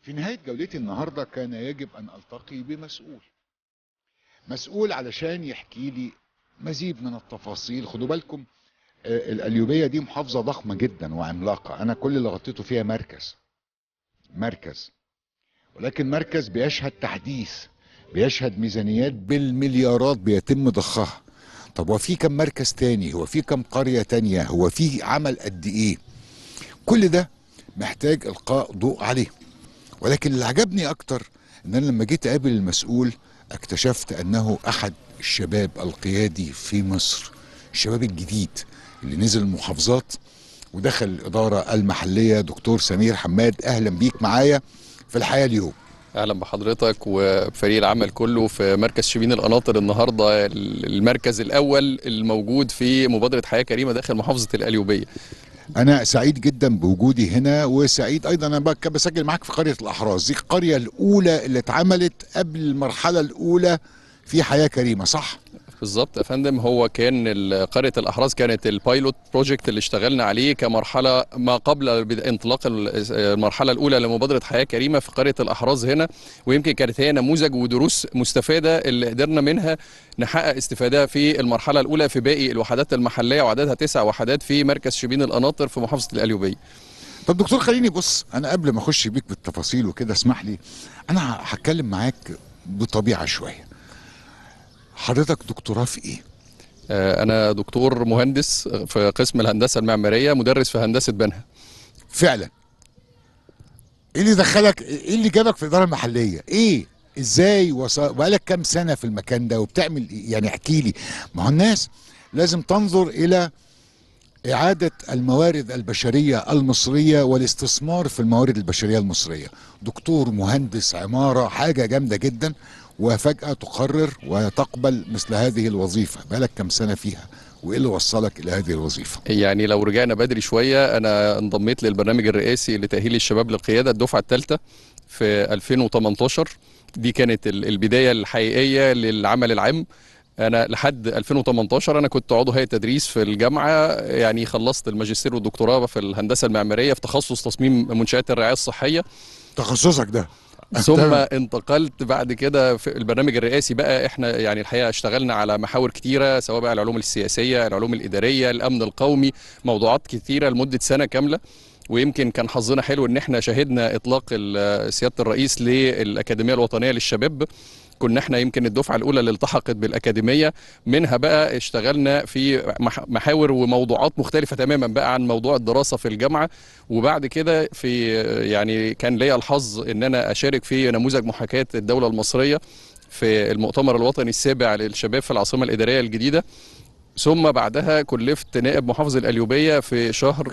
في نهاية جولتي النهاردة كان يجب أن ألتقي بمسؤول مسؤول علشان يحكي لي مزيد من التفاصيل خدوا بالكم آه، القليوبية دي محافظة ضخمة جدا وعملاقة أنا كل اللي غطيته فيها مركز مركز ولكن مركز بيشهد تحديث بيشهد ميزانيات بالمليارات بيتم ضخها طب هو في كم مركز تاني هو في كم قرية تانية هو في عمل قد ايه كل ده محتاج القاء ضوء عليه ولكن اللي عجبني اكتر ان انا لما جيت اقابل المسؤول اكتشفت انه احد الشباب القيادي في مصر الشباب الجديد اللي نزل المحافظات ودخل الاداره المحليه دكتور سمير حماد اهلا بيك معايا في الحياه اليوم اهلا بحضرتك وفريق العمل كله في مركز شبين القناطر النهارده المركز الاول الموجود في مبادره حياه كريمه داخل محافظه القليوبيه انا سعيد جدا بوجودي هنا وسعيد ايضا انا بك- بسجل معاك في قريه الاحراز دي القريه الاولى اللي اتعملت قبل المرحله الاولى في حياه كريمه صح بالظبط يا فندم هو كان ال- قريه الاحراز كانت البايلوت بروجكت اللي اشتغلنا عليه كمرحله ما قبل بد- انطلاق ال- المرحله الاولى لمبادره حياه كريمه في قريه الاحراز هنا ويمكن كانت هي نموذج ودروس مستفاده اللي قدرنا منها نحقق استفاده في المرحله الاولى في باقي الوحدات المحليه وعددها تسع وحدات في مركز شبين القناطر في محافظه القليوبيه طب دكتور خليني بص انا قبل ما اخش بيك بالتفاصيل وكده اسمح لي انا هتكلم معاك بطبيعه شويه حضرتك دكتوراه في ايه آه، انا دكتور مهندس في قسم الهندسه المعماريه مدرس في هندسه بنها فعلا ايه اللي دخلك ايه اللي جابك في الاداره المحليه ايه ازاي وصل بقالك كام سنه في المكان ده وبتعمل ايه يعني احكي لي ما هو الناس لازم تنظر الى إعادة الموارد البشرية المصرية والاستثمار في الموارد البشرية المصرية دكتور مهندس عمارة حاجة جامدة جدا وفجأة تقرر وتقبل مثل هذه الوظيفة بالك كم سنة فيها وإيه اللي وصلك إلى هذه الوظيفة يعني لو رجعنا بدري شويه انا انضميت للبرنامج الرئاسي لتاهيل الشباب للقياده الدفعه الثالثه في 2018 دي كانت ال- البدايه الحقيقيه للعمل العام انا لحد 2018 انا كنت عضو هيئه تدريس في الجامعه يعني خلصت الماجستير والدكتوراه في الهندسه المعماريه في تخصص تصميم منشات الرعايه الصحيه تخصصك ده ثم تمام. انتقلت بعد كده في البرنامج الرئاسي بقى احنا يعني الحقيقه اشتغلنا على محاور كتيره سواء بقى العلوم السياسيه العلوم الاداريه الامن القومي موضوعات كتيره لمده سنه كامله ويمكن كان حظنا حلو ان احنا شهدنا اطلاق ال- سياده الرئيس للاكاديميه الوطنيه للشباب كنا احنا يمكن الدفعه الاولى اللي التحقت بالاكاديميه منها بقى اشتغلنا في مح- محاور وموضوعات مختلفه تماما بقى عن موضوع الدراسه في الجامعه وبعد كده في يعني كان ليا الحظ ان انا اشارك في نموذج محاكاه الدوله المصريه في المؤتمر الوطني السابع للشباب في العاصمه الاداريه الجديده ثم بعدها كلفت نائب محافظ القليوبيه في شهر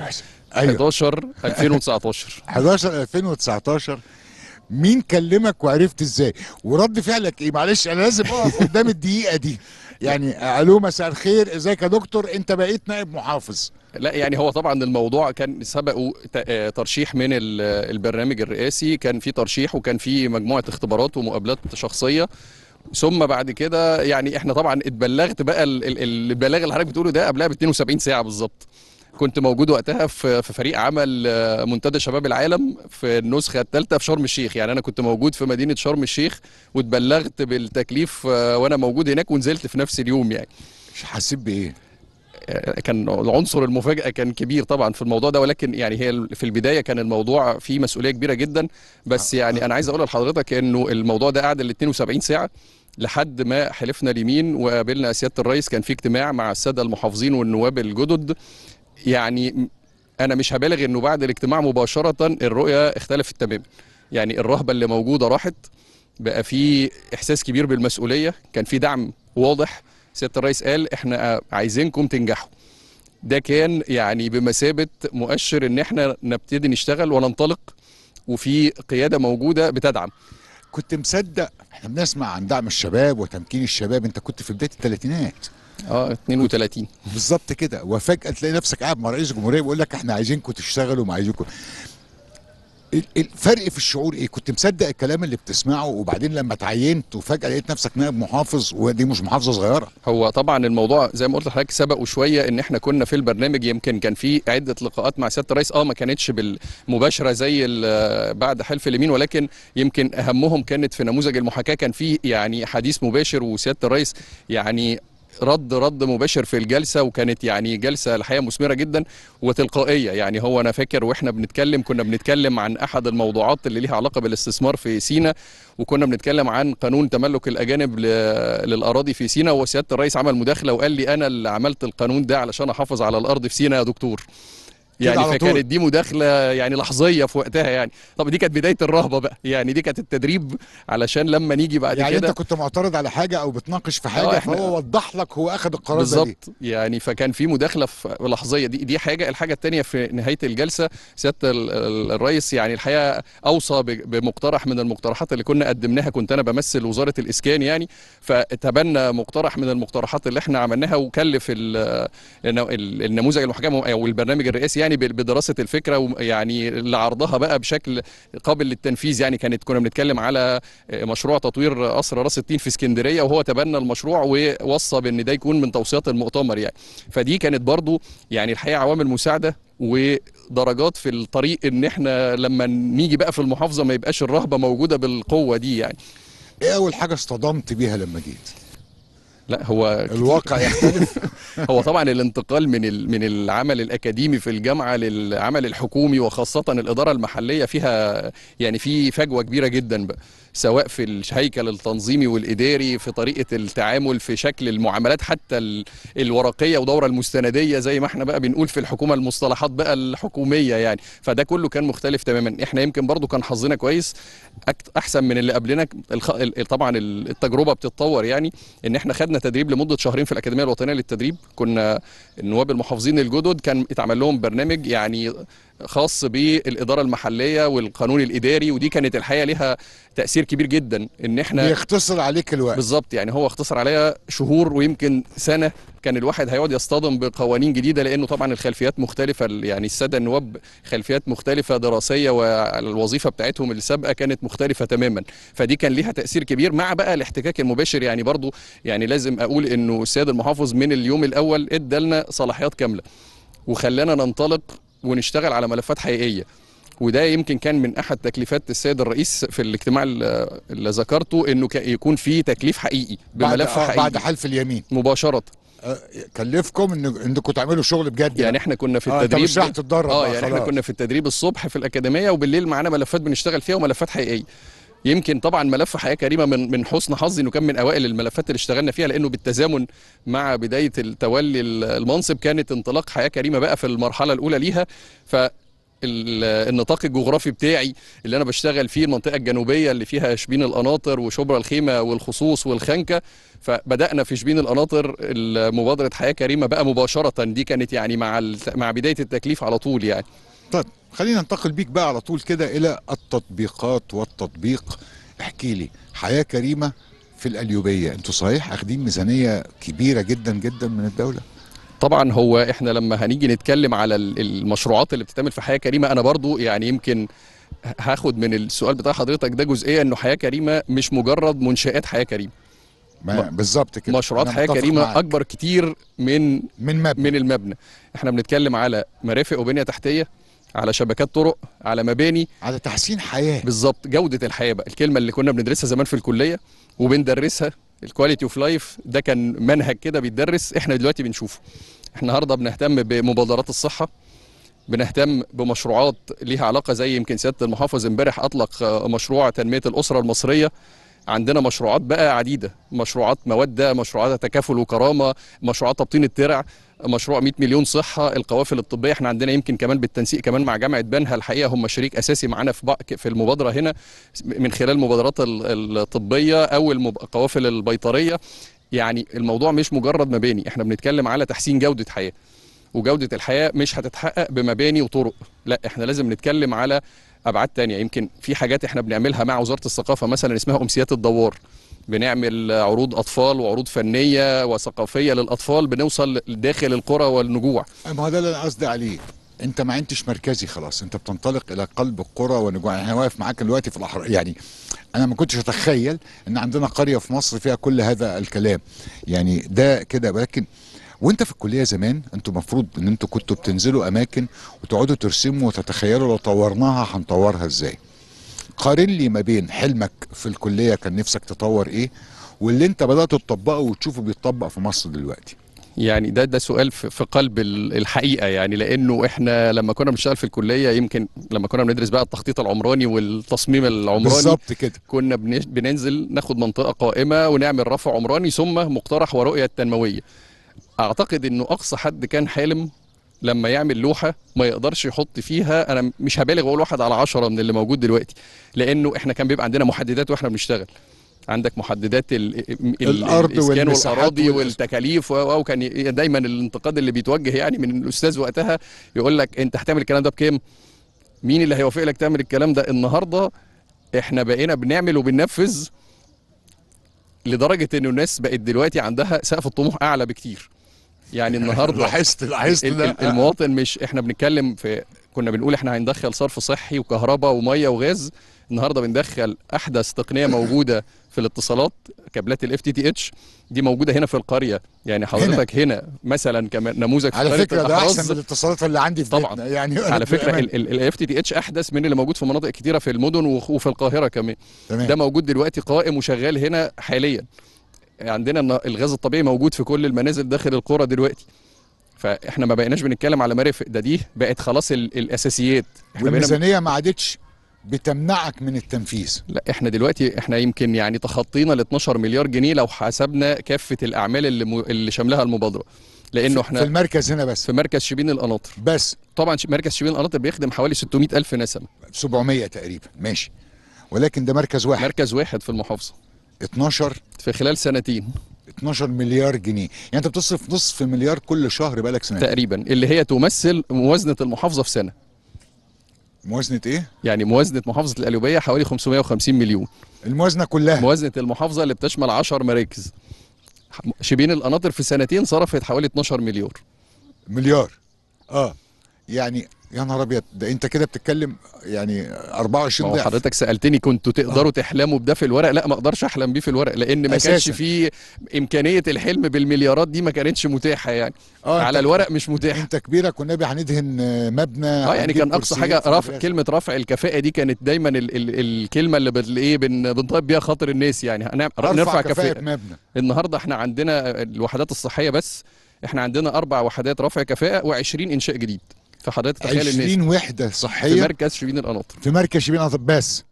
11 2019 11 2019 مين كلمك وعرفت ازاي ورد فعلك ايه معلش انا لازم اقف قدام الدقيقه دي يعني الو مساء الخير ازيك يا دكتور انت بقيت نائب محافظ لا يعني هو طبعا الموضوع كان سبقه ت- آه، ترشيح من ال- البرنامج الرئاسي كان في ترشيح وكان في مجموعه اختبارات ومقابلات شخصيه ثم بعد كده يعني احنا طبعا اتبلغت بقى ال- ال- البلاغ اللي حضرتك بتقوله ده قبلها ب 72 ساعه بالظبط كنت موجود وقتها في في فريق عمل آه، منتدى شباب العالم في النسخه الثالثه في شرم الشيخ يعني انا كنت موجود في مدينه شرم الشيخ واتبلغت بالتكليف آه، وانا موجود هناك ونزلت في نفس اليوم يعني حسيت بايه كان عنصر المفاجاه كان كبير طبعا في الموضوع ده ولكن يعني هي في البدايه كان الموضوع فيه مسؤوليه كبيره جدا بس يعني انا عايز اقول لحضرتك انه الموضوع ده قعد ال 72 ساعه لحد ما حلفنا اليمين وقابلنا سياده الرئيس كان في اجتماع مع الساده المحافظين والنواب الجدد يعني انا مش هبالغ انه بعد الاجتماع مباشره الرؤيه اختلفت تماما يعني الرهبه اللي موجوده راحت بقى في احساس كبير بالمسؤوليه كان في دعم واضح سياده الرئيس قال احنا عايزينكم تنجحوا ده كان يعني بمثابه مؤشر ان احنا نبتدي نشتغل وننطلق وفي قياده موجوده بتدعم كنت مصدق احنا بنسمع عن دعم الشباب وتمكين الشباب انت كنت في بدايه الثلاثينات اه 32 بالظبط كده وفجاه تلاقي نفسك قاعد مع رئيس الجمهوريه بيقول لك احنا عايزينكم تشتغلوا وما عايزينكم ال- الفرق في الشعور ايه كنت مصدق الكلام اللي بتسمعه وبعدين لما تعينت وفجاه لقيت نفسك نائب محافظ ودي مش محافظه صغيره هو طبعا الموضوع زي ما قلت لحضرتك سبقوا شويه ان احنا كنا في البرنامج يمكن كان في عده لقاءات مع سياده الرئيس اه ما كانتش بالمباشره زي ال- بعد حلف اليمين ولكن يمكن اهمهم كانت في نموذج المحاكاه كان في يعني حديث مباشر وسياده الرئيس يعني رد رد مباشر في الجلسه وكانت يعني جلسه الحقيقه مثمره جدا وتلقائيه يعني هو انا فاكر واحنا بنتكلم كنا بنتكلم عن احد الموضوعات اللي ليها علاقه بالاستثمار في سينا وكنا بنتكلم عن قانون تملك الاجانب ل- للاراضي في سينا وسياده الرئيس عمل مداخله وقال لي انا اللي عملت القانون ده علشان احافظ على الارض في سينا يا دكتور كده يعني على طول. فكانت دي مداخله يعني لحظيه في وقتها يعني طب دي كانت بدايه الرهبه بقى يعني دي كانت التدريب علشان لما نيجي بعد يعني كده انت كنت معترض على حاجه او بتناقش في حاجه آه، إحنا- فهو وضح لك هو اخذ القرار ده ليه بالظبط يعني فكان في مداخله في لحظيه دي دي حاجه الحاجه الثانيه في نهايه الجلسه سياده ال- ال- الرئيس يعني الحقيقه اوصى ب- بمقترح من المقترحات اللي كنا قدمناها كنت انا بمثل وزاره الاسكان يعني فتبنى مقترح من المقترحات اللي احنا عملناها وكلف ال- الن- ال- النموذج المحكمه او البرنامج الرئاسي يعني ب- بدراسه الفكره ويعني لعرضها بقى بشكل قابل للتنفيذ يعني كانت كنا بنتكلم على مشروع تطوير قصر راس التين في اسكندريه وهو تبنى المشروع ووصى بان ده يكون من توصيات المؤتمر يعني فدي كانت برضو يعني الحقيقه عوامل مساعده ودرجات في الطريق ان احنا لما نيجي بقى في المحافظه ما يبقاش الرهبه موجوده بالقوه دي يعني ايه اول حاجه اصطدمت بيها لما جيت لا هو الواقع يختلف هو طبعا الانتقال من ال- من العمل الاكاديمي في الجامعه للعمل الحكومي وخاصه الاداره المحليه فيها يعني في فجوه كبيره جدا بقى سواء في الهيكل التنظيمي والاداري في طريقه التعامل في شكل المعاملات حتى ال- الورقيه ودوره المستنديه زي ما احنا بقى بنقول في الحكومه المصطلحات بقى الحكوميه يعني فده كله كان مختلف تماما احنا يمكن برضو كان حظنا كويس أكت- احسن من اللي قبلنا الخ... ال- طبعا ال- التجربه بتتطور يعني ان احنا خدنا تدريب لمده شهرين في الاكاديميه الوطنيه للتدريب كنا النواب المحافظين الجدد كان اتعمل لهم برنامج يعني خاص بالاداره المحليه والقانون الاداري ودي كانت الحقيقه ليها تاثير كبير جدا ان احنا بيختصر عليك الوقت بالظبط يعني هو اختصر عليها شهور ويمكن سنه كان الواحد هيقعد يصطدم بقوانين جديده لانه طبعا الخلفيات مختلفه يعني الساده النواب خلفيات مختلفه دراسيه والوظيفه بتاعتهم السابقه كانت مختلفه تماما فدي كان ليها تاثير كبير مع بقى الاحتكاك المباشر يعني برضو يعني لازم اقول انه السيد المحافظ من اليوم الاول ادالنا صلاحيات كامله وخلانا ننطلق ونشتغل على ملفات حقيقيه وده يمكن كان من احد تكليفات السيد الرئيس في الاجتماع اللي اللي ذكرته انه ك- يكون في تكليف حقيقي بعد بملف آه حقيقي بعد حلف اليمين مباشره آه، كلفكم ان انكم تعملوا شغل بجد يعني احنا كنا في آه، التدريب انت مش رايح تتدرب اه بقى يعني احنا خلاص. كنا في التدريب الصبح في الاكاديميه وبالليل معانا ملفات بنشتغل فيها وملفات حقيقيه يمكن طبعا ملف حياه كريمه من من حسن حظي انه كان من اوائل الملفات اللي اشتغلنا فيها لانه بالتزامن مع بدايه التولي المنصب كانت انطلاق حياه كريمه بقى في المرحله الاولى ليها ف ال- النطاق الجغرافي بتاعي اللي انا بشتغل فيه المنطقه الجنوبيه اللي فيها شبين القناطر وشبرا الخيمه والخصوص والخنكه فبدانا في شبين القناطر مبادره حياه كريمه بقى مباشره دي كانت يعني مع ال- مع بدايه التكليف على طول يعني طيب خلينا ننتقل بيك بقى على طول كده الى التطبيقات والتطبيق احكي لي حياه كريمه في القليوبيه انتوا صحيح اخدين ميزانيه كبيره جدا جدا من الدوله طبعا هو احنا لما هنيجي نتكلم على ال- المشروعات اللي بتتعمل في حياه كريمه انا برضو يعني يمكن هاخد من السؤال بتاع حضرتك ده جزئيه انه حياه كريمه مش مجرد منشات حياه كريمه ما- بالظبط كده مشروعات أنا حياه متفق كريمه معاك. اكبر كتير من من مبنى من المبنى احنا بنتكلم على مرافق وبنيه تحتيه على شبكات طرق على مباني على تحسين حياه بالظبط جوده الحياه بقى الكلمه اللي كنا بندرسها زمان في الكليه وبندرسها الكواليتي اوف لايف ده كان منهج كده بيتدرس احنا دلوقتي بنشوفه احنا النهارده بنهتم بمبادرات الصحه بنهتم بمشروعات ليها علاقه زي يمكن سياده المحافظ امبارح اطلق آه، مشروع تنميه الاسره المصريه عندنا مشروعات بقى عديده مشروعات موده مشروعات تكافل وكرامه مشروعات تبطين الترع مشروع 100 مليون صحه القوافل الطبيه احنا عندنا يمكن كمان بالتنسيق كمان مع جامعه بنها الحقيقه هم شريك اساسي معانا في بق- في المبادره هنا من خلال المبادرات ال- الطبيه او المب- القوافل البيطريه يعني الموضوع مش مجرد مباني احنا بنتكلم على تحسين جوده حياه وجوده الحياه مش هتتحقق بمباني وطرق لا احنا لازم نتكلم على ابعاد تانية يمكن في حاجات احنا بنعملها مع وزاره الثقافه مثلا اسمها امسيات الدوار بنعمل عروض اطفال وعروض فنيه وثقافيه للاطفال بنوصل داخل القرى والنجوع ما هو ده اللي انا قصدي عليه انت ما انتش مركزي خلاص انت بتنطلق الى قلب القرى ونجوع يعني انا واقف معاك دلوقتي في الاحرار يعني انا ما كنتش اتخيل ان عندنا قريه في مصر فيها كل هذا الكلام يعني ده كده ولكن وانت في الكليه زمان انتوا المفروض ان انتوا كنتوا بتنزلوا اماكن وتقعدوا ترسموا وتتخيلوا لو طورناها هنطورها ازاي قارن لي ما بين حلمك في الكليه كان نفسك تطور ايه واللي انت بدات تطبقه وتشوفه بيتطبق في مصر دلوقتي يعني ده ده سؤال في في قلب ال- الحقيقه يعني لانه احنا لما كنا بنشتغل في الكليه يمكن لما كنا بندرس بقى التخطيط العمراني والتصميم العمراني بالظبط كده كنا بنش- بننزل ناخد منطقه قائمه ونعمل رفع عمراني ثم مقترح ورؤيه تنمويه اعتقد انه اقصى حد كان حالم لما يعمل لوحه ما يقدرش يحط فيها انا مش هبالغ واقول واحد على عشرة من اللي موجود دلوقتي لانه احنا كان بيبقى عندنا محددات واحنا بنشتغل عندك محددات ال ال الأرض الاسكان والمساحات والاراضي والأس- والتكاليف و- و- وكان ي- دايما الانتقاد اللي بيتوجه يعني من الاستاذ وقتها يقول لك انت هتعمل الكلام ده بكام مين اللي هيوافق لك تعمل الكلام ده النهارده احنا بقينا بنعمل وبننفذ لدرجه ان الناس بقت دلوقتي عندها سقف الطموح اعلى بكتير يعني النهارده لاحظت لاحظت ال- ال- ده. المواطن مش احنا بنتكلم في كنا بنقول احنا هندخل صرف صحي وكهرباء وميه وغاز النهارده بندخل احدث تقنيه موجوده في الاتصالات كابلات الاف تي تي اتش دي موجوده هنا في القريه يعني حضرتك هنا, مثلا كمان نموذج في على قرية فكره ده الأحراز. احسن من الاتصالات اللي عندي في طبعا بيتنا يعني على فكره بأمانة. الاف تي تي اتش احدث من اللي موجود في مناطق كتيره في المدن وخ- وفي القاهره كمان تمام. ده موجود دلوقتي قائم وشغال هنا حاليا عندنا الن- الغاز الطبيعي موجود في كل المنازل داخل القرى دلوقتي فاحنا ما بقيناش بنتكلم على مرافق ده دي بقت خلاص ال- الاساسيات احنا بقينا والميزانيه ما عادتش بتمنعك من التنفيذ لا احنا دلوقتي احنا يمكن يعني تخطينا ال 12 مليار جنيه لو حسبنا كافه الاعمال اللي م... اللي شاملها المبادره لانه في- احنا في المركز هنا بس في مركز شبين القناطر بس طبعا ش- مركز شبين القناطر بيخدم حوالي 600 الف نسمه 700 تقريبا ماشي ولكن ده مركز واحد مركز واحد في المحافظه 12 في خلال سنتين 12 مليار جنيه يعني انت بتصرف نصف مليار كل شهر بقالك سنه تقريبا اللي هي تمثل موازنه المحافظه في سنه موازنه ايه يعني موازنه محافظه القليوبيه حوالي 550 مليون الموازنه كلها موازنه المحافظه اللي بتشمل 10 مراكز شبين القناطر في سنتين صرفت حوالي 12 مليار مليار اه يعني يا نهار ابيض ده انت كده بتتكلم يعني ما 24 هو ضعف حضرتك سالتني كنتوا تقدروا تحلموا بده في الورق لا ما اقدرش احلم بيه في الورق لان ما كانش أساساً. فيه امكانيه الحلم بالمليارات دي ما كانتش متاحه يعني آه، على أنت- الورق مش متاحه انت كبيرك والنبي هندهن آه، مبنى اه يعني هنجيب كان اقصى كرسيين حاجه في رفع المدرسة. كلمه رفع الكفاءه دي كانت دايما ال ال الكلمه اللي بت- ايه بن بنطيب بيها خاطر الناس يعني هنعمل ارفع نرفع كفاءه كفاءه مبنى النهارده احنا عندنا الوحدات الصحيه بس احنا عندنا اربع وحدات رفع كفاءه و20 انشاء جديد فحضرتك تخيل 20 الناس وحده في صحيه مركز شبين القناطر في مركز شبين قناطر بس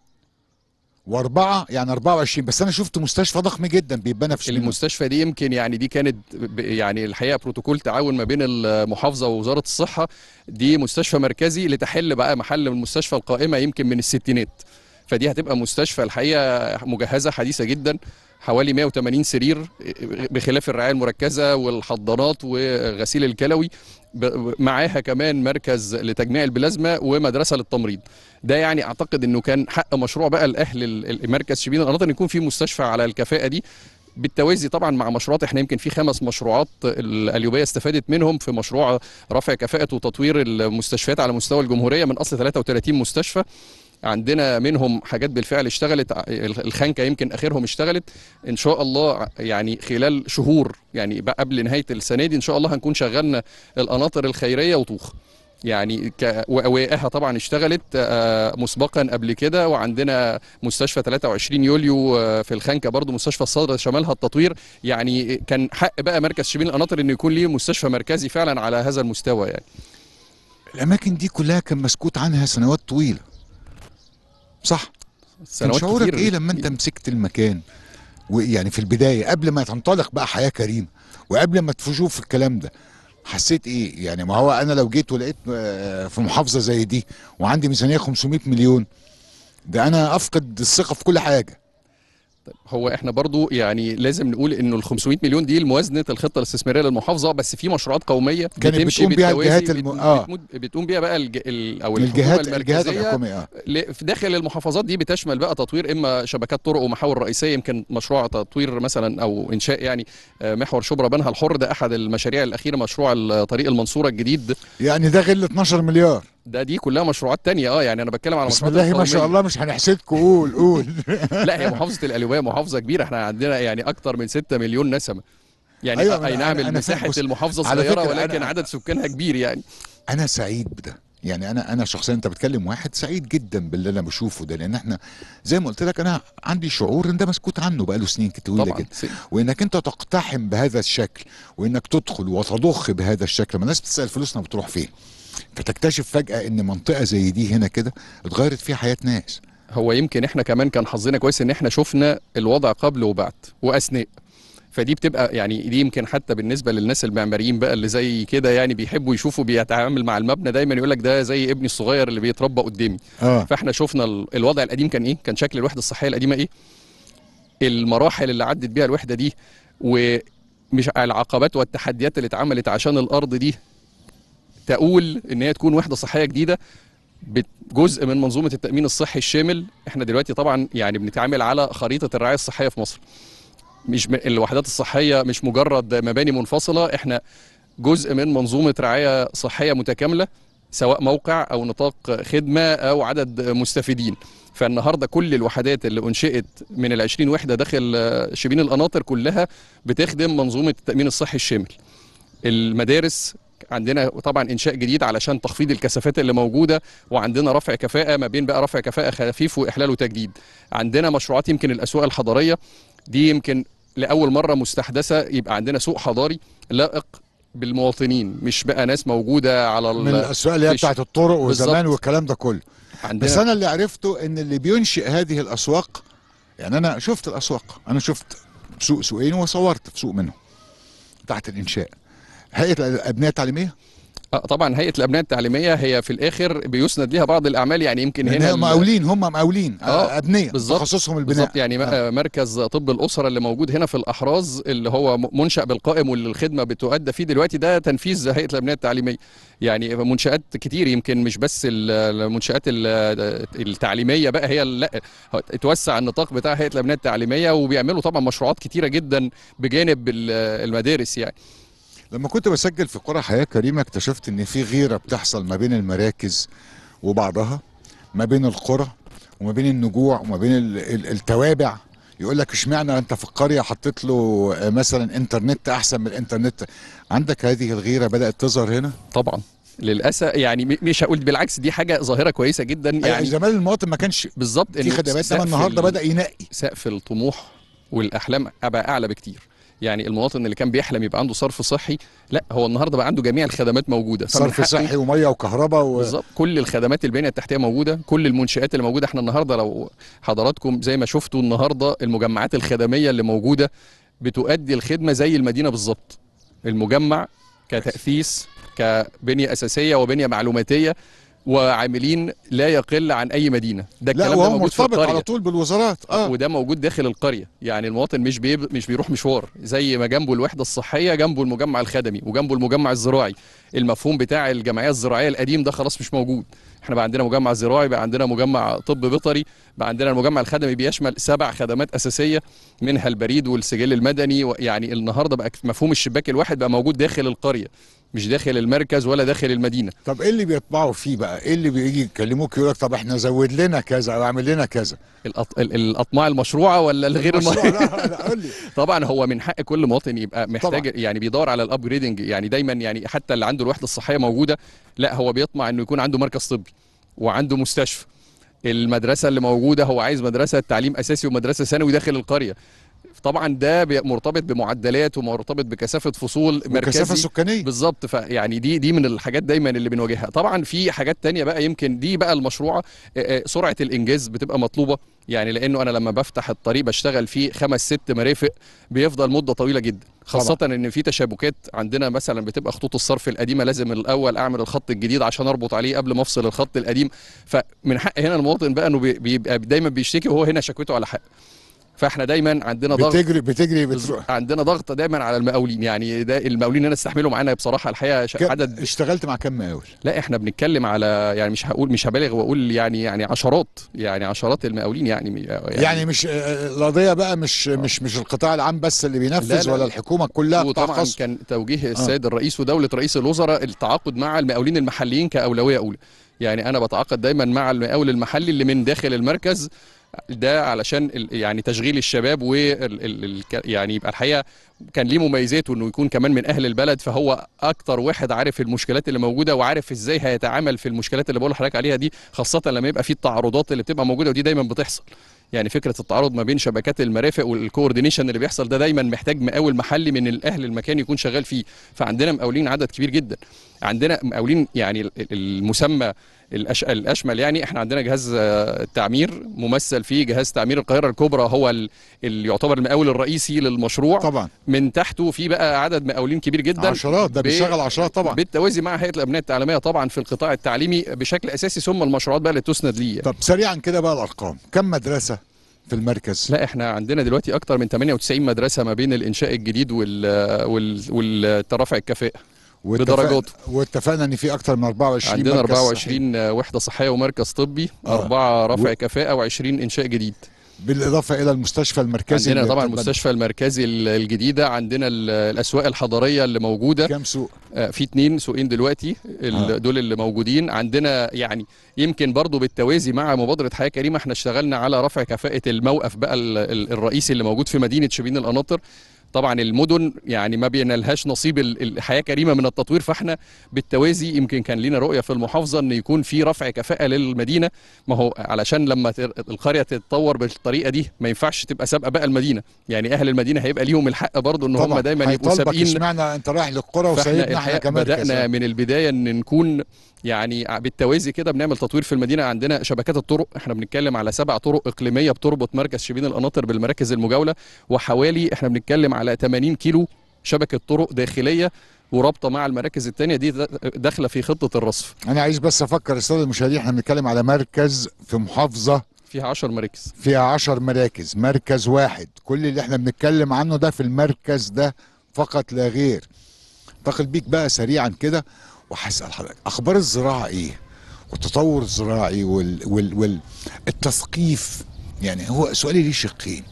واربعه يعني 24 بس انا شفت مستشفى ضخم جدا بيتبنى في شبين المستشفى دي يمكن يعني دي كانت ب- يعني الحقيقه بروتوكول تعاون ما بين المحافظه ووزاره الصحه دي مستشفى مركزي لتحل بقى محل المستشفى القائمه يمكن من الستينات فدي هتبقى مستشفى الحقيقه مجهزه حديثه جدا حوالي 180 سرير بخلاف الرعايه المركزه والحضانات وغسيل الكلوي ب- معاها كمان مركز لتجميع البلازما ومدرسه للتمريض ده يعني اعتقد انه كان حق مشروع بقى الاهل ال- المركز شبين القناطر ان يكون في مستشفى على الكفاءه دي بالتوازي طبعا مع مشروعات احنا يمكن في خمس مشروعات القليوبيه استفادت منهم في مشروع رفع كفاءه وتطوير المستشفيات على مستوى الجمهوريه من اصل 33 مستشفى عندنا منهم حاجات بالفعل اشتغلت ع- الخنكه يمكن اخرهم اشتغلت ان شاء الله يعني خلال شهور يعني بقى قبل نهايه السنه دي ان شاء الله هنكون شغلنا القناطر الخيريه وطوخ يعني ك... واوائها طبعا اشتغلت آه، مسبقا قبل كده وعندنا مستشفى 23 يوليو آه، في الخنكه برضو مستشفى الصدر شمالها التطوير يعني كان حق بقى مركز شبين القناطر انه يكون ليه مستشفى مركزي فعلا على هذا المستوى يعني الاماكن دي كلها كان مسكوت عنها سنوات طويله صح كان سنوات شعورك كتير. ايه لما انت مسكت المكان ويعني في البدايه قبل ما تنطلق بقى حياه كريمه وقبل ما تشوف الكلام ده حسيت ايه يعني ما هو انا لو جيت ولقيت آه، في محافظه زي دي وعندي ميزانيه 500 مليون ده انا افقد الثقه في كل حاجه هو احنا برضو يعني لازم نقول انه ال 500 مليون دي موازنه الخطه الاستثماريه للمحافظه بس في مشروعات قوميه كانت بتمشي بتقوم بيها بالتوازي، الجهات الم- بت- آه. بتمد- بتقوم بيها بقى الج... ال... او الجهات- الحكومه الجهات المركزيه الحكومية، آه. ل- في داخل المحافظات دي بتشمل بقى تطوير اما شبكات طرق ومحاور رئيسيه يمكن مشروع تطوير مثلا او انشاء يعني آه، محور شبرا بنها الحر ده احد المشاريع الاخيره مشروع ال- طريق المنصوره الجديد يعني ده غل 12 مليار ده دي كلها مشروعات تانية اه يعني انا بتكلم على بسم مشروعات الله ما شاء القومية. الله مش هنحسدكم قول قول لا هي محافظه القليوبيه محافظه كبيره احنا عندنا يعني اكتر من 6 مليون نسمه يعني أيوة، أيوة اي أنا- نعم أنا- أنا فاهم. المساحه بص، المحافظه على صغيره فكرة ولكن أنا- عدد سكانها كبير يعني انا سعيد بده يعني انا انا شخصيا انت بتكلم واحد سعيد جدا باللي انا بشوفه ده لان احنا زي ما قلت لك انا عندي شعور ان ده مسكوت عنه بقاله سنين طويله طبعاً، جدا سي- وانك انت تقتحم بهذا الشكل وانك تدخل وتضخ بهذا الشكل ما الناس بتسال فلوسنا بتروح فين فتكتشف فجاه ان منطقه زي دي هنا كده اتغيرت فيها حياه ناس هو يمكن احنا كمان كان حظنا كويس ان احنا شفنا الوضع قبل وبعد واثناء فدي بتبقى يعني دي يمكن حتى بالنسبه للناس المعماريين بقى اللي زي كده يعني بيحبوا يشوفوا بيتعامل مع المبنى دايما يقول لك ده زي ابني الصغير اللي بيتربى قدامي اه فاحنا شفنا ال- الوضع القديم كان ايه كان شكل الوحده الصحيه القديمه ايه المراحل اللي عدت بيها الوحده دي ومش العقبات والتحديات اللي اتعملت عشان الارض دي تقول ان هي تكون وحده صحيه جديده بت- جزء من منظومه التامين الصحي الشامل احنا دلوقتي طبعا يعني بنتعامل على خريطه الرعايه الصحيه في مصر مش م... الوحدات الصحيه مش مجرد مباني منفصله احنا جزء من منظومه رعايه صحيه متكامله سواء موقع او نطاق خدمه او عدد مستفيدين فالنهارده كل الوحدات اللي انشئت من ال 20 وحده داخل آه، شبين القناطر كلها بتخدم منظومه التامين الصحي الشامل المدارس عندنا طبعا انشاء جديد علشان تخفيض الكثافات اللي موجوده وعندنا رفع كفاءه ما بين بقى رفع كفاءه خفيف واحلال وتجديد عندنا مشروعات يمكن الاسواق الحضريه دي يمكن لاول مره مستحدثه يبقى عندنا سوق حضاري لائق بالمواطنين مش بقى ناس موجوده على من الاسواق اللي هي فيش- بتاعت الطرق وزمان بالظبط. والكلام ده كله عندنا بس انا اللي عرفته ان اللي بينشئ هذه الاسواق يعني انا شفت الاسواق انا شفت سوق سوقين وصورت في سوق منهم تحت الانشاء هيئه الابنيه التعليميه آه، طبعا هيئه الابناء التعليميه هي في الاخر بيسند ليها بعض الاعمال يعني يمكن لان هنا هم ال- مقاولين هم مقاولين آه ابنيه بالظبط تخصصهم البناء بالظبط يعني آه. مركز طب الاسره اللي موجود هنا في الاحراز اللي هو م- منشا بالقائم واللي الخدمه بتؤدى فيه دلوقتي ده تنفيذ هيئه الابنيه التعليميه يعني منشات كتير يمكن مش بس ال- المنشات ال- التعليميه بقى هي ال- لا هو اتوسع النطاق بتاع هيئه الابنيه التعليميه وبيعملوا طبعا مشروعات كتيره جدا بجانب ال- المدارس يعني لما كنت بسجل في قرى حياه كريمه اكتشفت ان في غيره بتحصل ما بين المراكز وبعضها ما بين القرى وما بين النجوع وما بين ال- ال- التوابع يقول لك اشمعنى انت في القريه حطيت له آه، مثلا انترنت احسن من الانترنت عندك هذه الغيره بدات تظهر هنا طبعا للاسف يعني م- مش هقول بالعكس دي حاجه ظاهره كويسه جدا يعني يعني زمان المواطن ما كانش بالظبط في إنه خدمات سقف انما النهارده ال- بدا ينقي سقف الطموح والاحلام بقى اعلى بكتير يعني المواطن اللي كان بيحلم يبقى عنده صرف صحي لا هو النهارده بقى عنده جميع الخدمات موجوده فمن صرف حقه- صحي وميه وكهرباء و... بالظبط كل الخدمات البنيه التحتيه موجوده كل المنشات اللي موجوده احنا النهارده لو حضراتكم زي ما شفتوا النهارده المجمعات الخدميه اللي موجوده بتؤدي الخدمه زي المدينه بالظبط المجمع كتاسيس كبنيه اساسيه وبنيه معلوماتيه وعاملين لا يقل عن اي مدينه ده لا الكلام ده وهو موجود في مرتبط القريه على طول بالوزارات اه وده موجود داخل القريه يعني المواطن مش بيب... مش بيروح مشوار زي ما جنبه الوحده الصحيه جنبه المجمع الخدمي وجنبه المجمع الزراعي المفهوم بتاع الجمعيه الزراعيه القديم ده خلاص مش موجود احنا بقى عندنا مجمع زراعي بقى عندنا مجمع طب بيطري بقى عندنا المجمع الخدمي بيشمل سبع خدمات اساسيه منها البريد والسجل المدني و- يعني النهارده بقى مفهوم الشباك الواحد بقى موجود داخل القريه مش داخل المركز ولا داخل المدينه طب ايه اللي بيطبعوا فيه بقى ايه اللي بيجي يكلموك يقول لك طب احنا زود لنا كذا او اعمل لنا كذا الأط... ال- الاطماع المشروعه ولا الغير المشروع الم... لا لا قول لي طبعا هو من حق كل مواطن يبقى محتاج طبعاً. يعني بيدور على الابجريدنج يعني دايما يعني حتى اللي عنده الوحده الصحيه موجوده لا هو بيطمع انه يكون عنده مركز طبي وعنده مستشفى المدرسه اللي موجوده هو عايز مدرسه تعليم اساسي ومدرسه ثانوي داخل القريه طبعا ده بي- مرتبط بمعدلات ومرتبط بكثافه فصول مركزي وكثافه سكانيه بالظبط فيعني دي دي من الحاجات دايما اللي بنواجهها طبعا في حاجات تانية بقى يمكن دي بقى المشروعه آه، آه، سرعه الانجاز بتبقى مطلوبه يعني لانه انا لما بفتح الطريق بشتغل فيه خمس ست مرافق بيفضل مده طويله جدا خاصه ان في تشابكات عندنا مثلا بتبقى خطوط الصرف القديمه لازم الاول اعمل الخط الجديد عشان اربط عليه قبل ما افصل الخط القديم فمن حق هنا المواطن بقى انه بي- بيبقى دايما بيشتكي وهو هنا شكوته على حق فاحنا دايما عندنا ضغط بتجري بتجري بتروح عندنا ضغط دايما على المقاولين يعني ده المقاولين هنا استحملوا معانا بصراحه الحقيقه ش- كم- عدد اشتغلت مع كم مقاول لا احنا بنتكلم على يعني مش هقول مش هبالغ واقول يعني يعني عشرات يعني عشرات المقاولين يعني يعني, يعني مش آه، القضيه بقى مش مش مش القطاع العام بس اللي بينفذ لا، لا. ولا الحكومه كلها قطاع وطبعا خاص كان توجيه السيد الرئيس ودوله رئيس الوزراء التعاقد مع المقاولين المحليين كاولويه اولى يعني انا بتعاقد دايما مع المقاول المحلي اللي من داخل المركز ده علشان ال- يعني تشغيل الشباب و يعني يبقى الحقيقه كان ليه مميزاته انه يكون كمان من اهل البلد فهو اكتر واحد عارف المشكلات اللي موجوده وعارف ازاي هيتعامل في المشكلات اللي بقول لحضرتك عليها دي خاصه لما يبقى في التعارضات اللي بتبقى موجوده ودي دايما بتحصل يعني فكره التعارض ما بين شبكات المرافق والكوردينيشن اللي بيحصل ده دايما محتاج مقاول محلي من الاهل المكان يكون شغال فيه فعندنا مقاولين عدد كبير جدا عندنا مقاولين يعني ال- المسمى الأش... الاشمل يعني احنا عندنا جهاز آه، التعمير ممثل فيه جهاز تعمير القاهره الكبرى هو ال- اللي يعتبر المقاول الرئيسي للمشروع طبعا من تحته في بقى عدد مقاولين كبير جدا عشرات، ده ب- بيشغل عشرات طبعا. بالتوازي مع هيئه الابناء التعليميه طبعا في القطاع التعليمي بشكل اساسي ثم المشروعات بقى اللي تسند ليه يعني. طب سريعا كده بقى الارقام كم مدرسه في المركز لا احنا عندنا دلوقتي اكتر من 98 مدرسه ما بين الانشاء الجديد وال وال والترافع الكفاءه واتفق- بدرجاته واتفقنا ان في اكتر من 24 عندنا مركز 24 وحده صحيه ومركز طبي آه. أربعة رفع و- كفاءه و20 انشاء جديد بالاضافه الى المستشفى المركزي عندنا اللي طبعا بتبقى- المستشفى المركزي ال- الجديده عندنا ال- الاسواق الحضريه اللي موجوده كام سوق في اتنين سوقين دلوقتي ال- آه. دول اللي موجودين عندنا يعني يمكن برضو بالتوازي مع مبادره حياه كريمه احنا اشتغلنا على رفع كفاءه الموقف بقى ال- ال- الرئيسي اللي موجود في مدينه شبين القناطر طبعا المدن يعني ما بينالهاش نصيب ال- الحياه كريمه من التطوير فاحنا بالتوازي يمكن كان لنا رؤيه في المحافظه ان يكون في رفع كفاءه للمدينه ما هو علشان لما تر- القريه تتطور بالطريقه دي ما ينفعش تبقى سابقه بقى المدينه يعني اهل المدينه هيبقى ليهم الحق برضو ان هم طبعا دايما يبقوا هيطالبك سابقين اشمعنى انت رايح للقرى فاحنا وسايبنا احنا الحقيقه كمركز بدانا من البدايه ان نكون يعني بالتوازي كده بنعمل تطوير في المدينه عندنا شبكات الطرق احنا بنتكلم على سبع طرق اقليميه بتربط مركز شبين القناطر بالمراكز المجاوله وحوالي احنا بنتكلم على 80 كيلو شبكه طرق داخليه ورابطه مع المراكز الثانيه دي داخله في خطه الرصف انا عايز بس افكر الساده المشاهدين احنا بنتكلم على مركز في محافظه فيها 10 مراكز فيها 10 مراكز مركز واحد كل اللي احنا بنتكلم عنه ده في المركز ده فقط لا غير انتقل بيك بقى سريعا كده وهسال حضرتك اخبار الزراعه ايه والتطور الزراعي وال وال وال التثقيف يعني هو سؤالي ليه شقين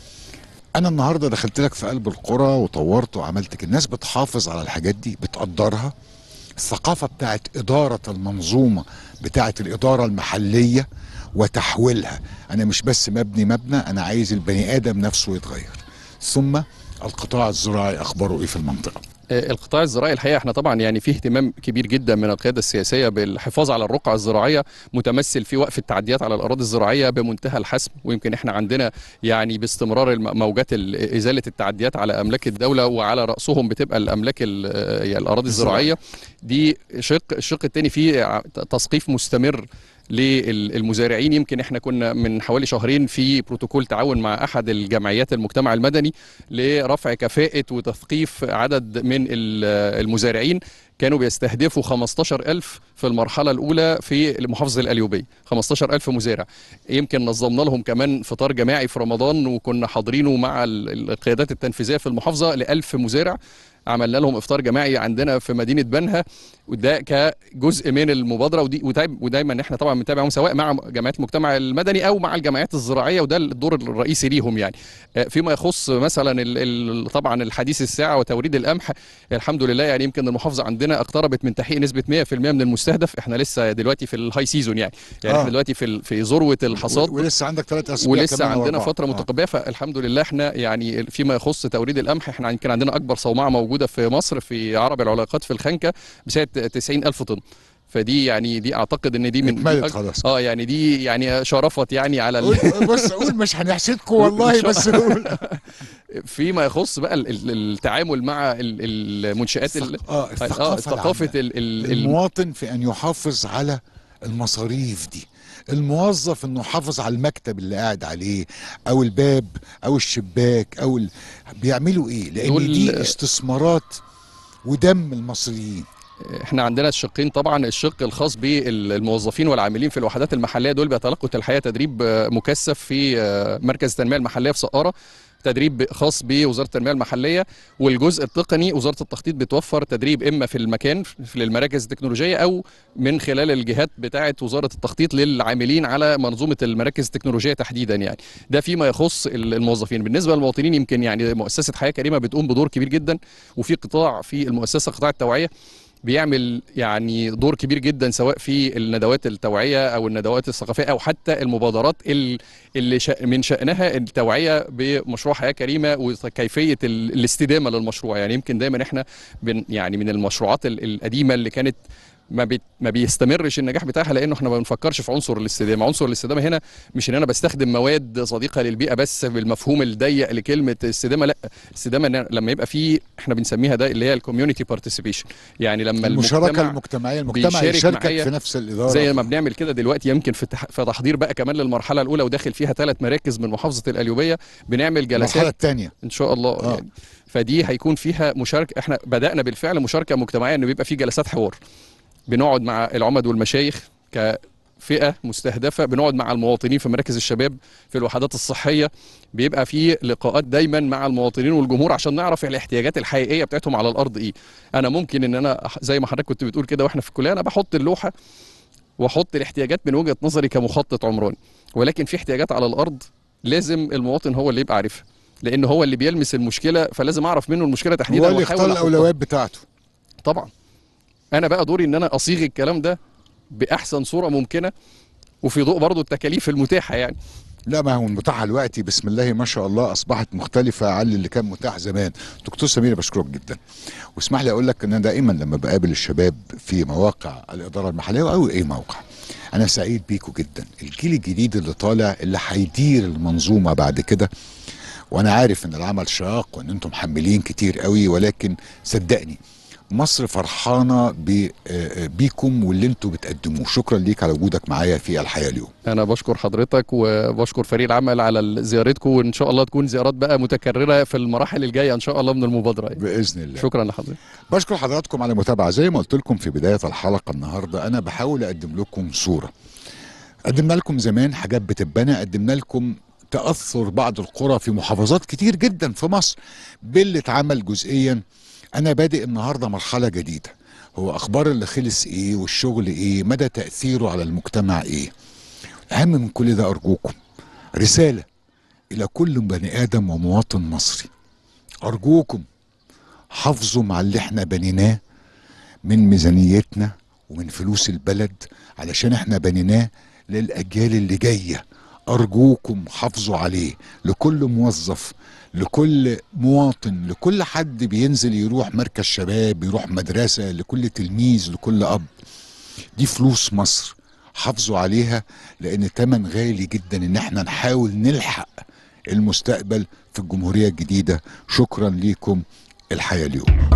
انا النهارده دخلت لك في قلب القرى وطورت وعملت كده الناس بتحافظ على الحاجات دي بتقدرها الثقافه بتاعت اداره المنظومه بتاعت الاداره المحليه وتحويلها انا مش بس مبني مبنى انا عايز البني ادم نفسه يتغير ثم القطاع الزراعي اخباره ايه في المنطقه آه، القطاع الزراعي الحقيقه احنا طبعا يعني فيه اهتمام كبير جدا من القياده السياسيه بالحفاظ على الرقعه الزراعيه متمثل في وقف التعديات على الاراضي الزراعيه بمنتهى الحسم ويمكن احنا عندنا يعني باستمرار الم- موجات ال- ازاله التعديات على املاك الدوله وعلى راسهم بتبقى الاملاك ال- آه، يعني الاراضي الزراعيه دي شق الشق الثاني فيه ع- تثقيف مستمر للمزارعين يمكن احنا كنا من حوالي شهرين في بروتوكول تعاون مع احد الجمعيات المجتمع المدني لرفع كفاءة وتثقيف عدد من ال- المزارعين كانوا بيستهدفوا 15000 في المرحلة الأولى في محافظة القليوبية 15000 مزارع يمكن نظمنا لهم كمان فطار جماعي في رمضان وكنا حاضرينه مع ال- القيادات التنفيذية في المحافظة ل 1000 مزارع عملنا لهم افطار جماعي عندنا في مدينه بنها وده كجزء من المبادره ودي ودايما, ودايما احنا طبعا بنتابعهم سواء مع جمعيات المجتمع المدني او مع الجمعيات الزراعيه وده الدور الرئيسي ليهم يعني آه، فيما يخص مثلا ال ال طبعا الحديث الساعه وتوريد القمح الحمد لله يعني يمكن المحافظه عندنا اقتربت من تحقيق نسبه 100% من المستهدف احنا لسه دلوقتي في الهاي سيزون يعني يعني آه. احنا دلوقتي في ال- في ذروه الحصاد ولسه عندك ثلاث اسابيع ولسه كمان عندنا وأربعة. فتره آه. متقبله فالحمد لله احنا يعني فيما يخص توريد القمح احنا يمكن عندنا اكبر صومعه موجوده في مصر في عرب العلاقات في الخنكه بسعه 90 الف طن فدي يعني دي اعتقد ان دي من اتملت دي أك- خلاص. اه يعني دي يعني شرفت يعني على ال... قول- بص قول مش هنحسدكم والله بس قول فيما يخص بقى ال- ال- التعامل مع ال- المنشات ال- اه الثقافه ثقافه ال- ال- ال- المواطن في ان يحافظ على المصاريف دي الموظف انه يحافظ على المكتب اللي قاعد عليه او الباب او الشباك او ال... بيعملوا ايه لان دول- دي استثمارات ودم المصريين احنا عندنا الشقين طبعا الشق الخاص بالموظفين والعاملين في الوحدات المحليه دول بيتلقوا الحقيقه تدريب آه، مكثف في آه، مركز التنميه المحليه في سقاره تدريب خاص بوزاره التنميه المحليه والجزء التقني وزاره التخطيط بتوفر تدريب اما في المكان في المراكز التكنولوجيه او من خلال الجهات بتاعه وزاره التخطيط للعاملين على منظومه المراكز التكنولوجيه تحديدا يعني ده فيما يخص الموظفين بالنسبه للمواطنين يمكن يعني مؤسسه حياه كريمه بتقوم بدور كبير جدا وفي قطاع في المؤسسه قطاع التوعيه بيعمل يعني دور كبير جدا سواء في الندوات التوعيه او الندوات الثقافيه او حتى المبادرات ال- اللي شا- من شانها التوعيه بمشروع حياه كريمه وكيفيه ال- الاستدامه للمشروع يعني يمكن دايما احنا بن يعني من المشروعات ال- القديمه اللي كانت ما بي ما بيستمرش النجاح بتاعها لانه احنا ما بنفكرش في عنصر الاستدامه، عنصر الاستدامه هنا مش ان انا بستخدم مواد صديقه للبيئه بس بالمفهوم الضيق لكلمه استدامه لا استدامه إن لما يبقى في احنا بنسميها ده اللي هي الكوميونتي بارتيسيبيشن يعني لما المشاركه المجتمع المجتمعيه المجتمع بيشارك يشاركك معايا في نفس الاداره زي ما بنعمل كده دلوقتي يمكن في تح- في تحضير بقى كمان للمرحله الاولى وداخل فيها ثلاث مراكز من محافظه القليوبيه بنعمل جلسات المرحله الثانيه ان شاء الله آه. يعني فدي هيكون فيها مشاركه احنا بدانا بالفعل مشاركه مجتمعيه انه بيبقى في جلسات حوار بنقعد مع العمد والمشايخ كفئه مستهدفه بنقعد مع المواطنين في مراكز الشباب في الوحدات الصحيه بيبقى في لقاءات دايما مع المواطنين والجمهور عشان نعرف الاحتياجات الحقيقيه بتاعتهم على الارض ايه انا ممكن ان انا أح- زي ما حضرتك كنت بتقول كده واحنا في الكليه انا بحط اللوحه واحط الاحتياجات من وجهه نظري كمخطط عمراني ولكن في احتياجات على الارض لازم المواطن هو اللي يبقى عارفها لان هو اللي بيلمس المشكله فلازم اعرف منه المشكله تحديدا هو اللي وأحاول يختار أحطها. الاولويات بتاعته طبعا انا بقى دوري ان انا اصيغ الكلام ده باحسن صوره ممكنه وفي ضوء برضو التكاليف المتاحه يعني لا ما هو المتاحه دلوقتي بسم الله ما شاء الله اصبحت مختلفه عن اللي كان متاح زمان دكتور سمير بشكرك جدا واسمح لي اقول لك ان انا دائما لما بقابل الشباب في مواقع الاداره المحليه او اي موقع انا سعيد بيكوا جدا الجيل الجديد اللي طالع اللي هيدير المنظومه بعد كده وانا عارف ان العمل شاق وان انتم محملين كتير قوي ولكن صدقني مصر فرحانه ب- آه، بيكم واللي انتم بتقدموه شكرا ليك على وجودك معايا في الحياه اليوم انا بشكر حضرتك وبشكر فريق العمل على زيارتكم وان شاء الله تكون زيارات بقى متكرره في المراحل الجايه ان شاء الله من المبادره يعني. باذن الله شكرا لحضرتك بشكر حضراتكم على المتابعه زي ما قلت لكم في بدايه الحلقه النهارده انا بحاول اقدم لكم صوره قدمنا لكم زمان حاجات بتتبنى قدمنا لكم تاثر بعض القرى في محافظات كتير جدا في مصر باللي اتعمل جزئيا انا بادئ النهارده مرحله جديده هو اخبار اللي خلص ايه والشغل ايه مدى تاثيره على المجتمع ايه اهم من كل ده ارجوكم رساله الى كل بني ادم ومواطن مصري ارجوكم حافظوا مع اللي احنا بنيناه من ميزانيتنا ومن فلوس البلد علشان احنا بنيناه للاجيال اللي جايه ارجوكم حافظوا عليه لكل موظف لكل مواطن لكل حد بينزل يروح مركز شباب يروح مدرسه لكل تلميذ لكل اب دي فلوس مصر حافظوا عليها لان تمن غالي جدا ان احنا نحاول نلحق المستقبل في الجمهوريه الجديده شكرا ليكم الحياه اليوم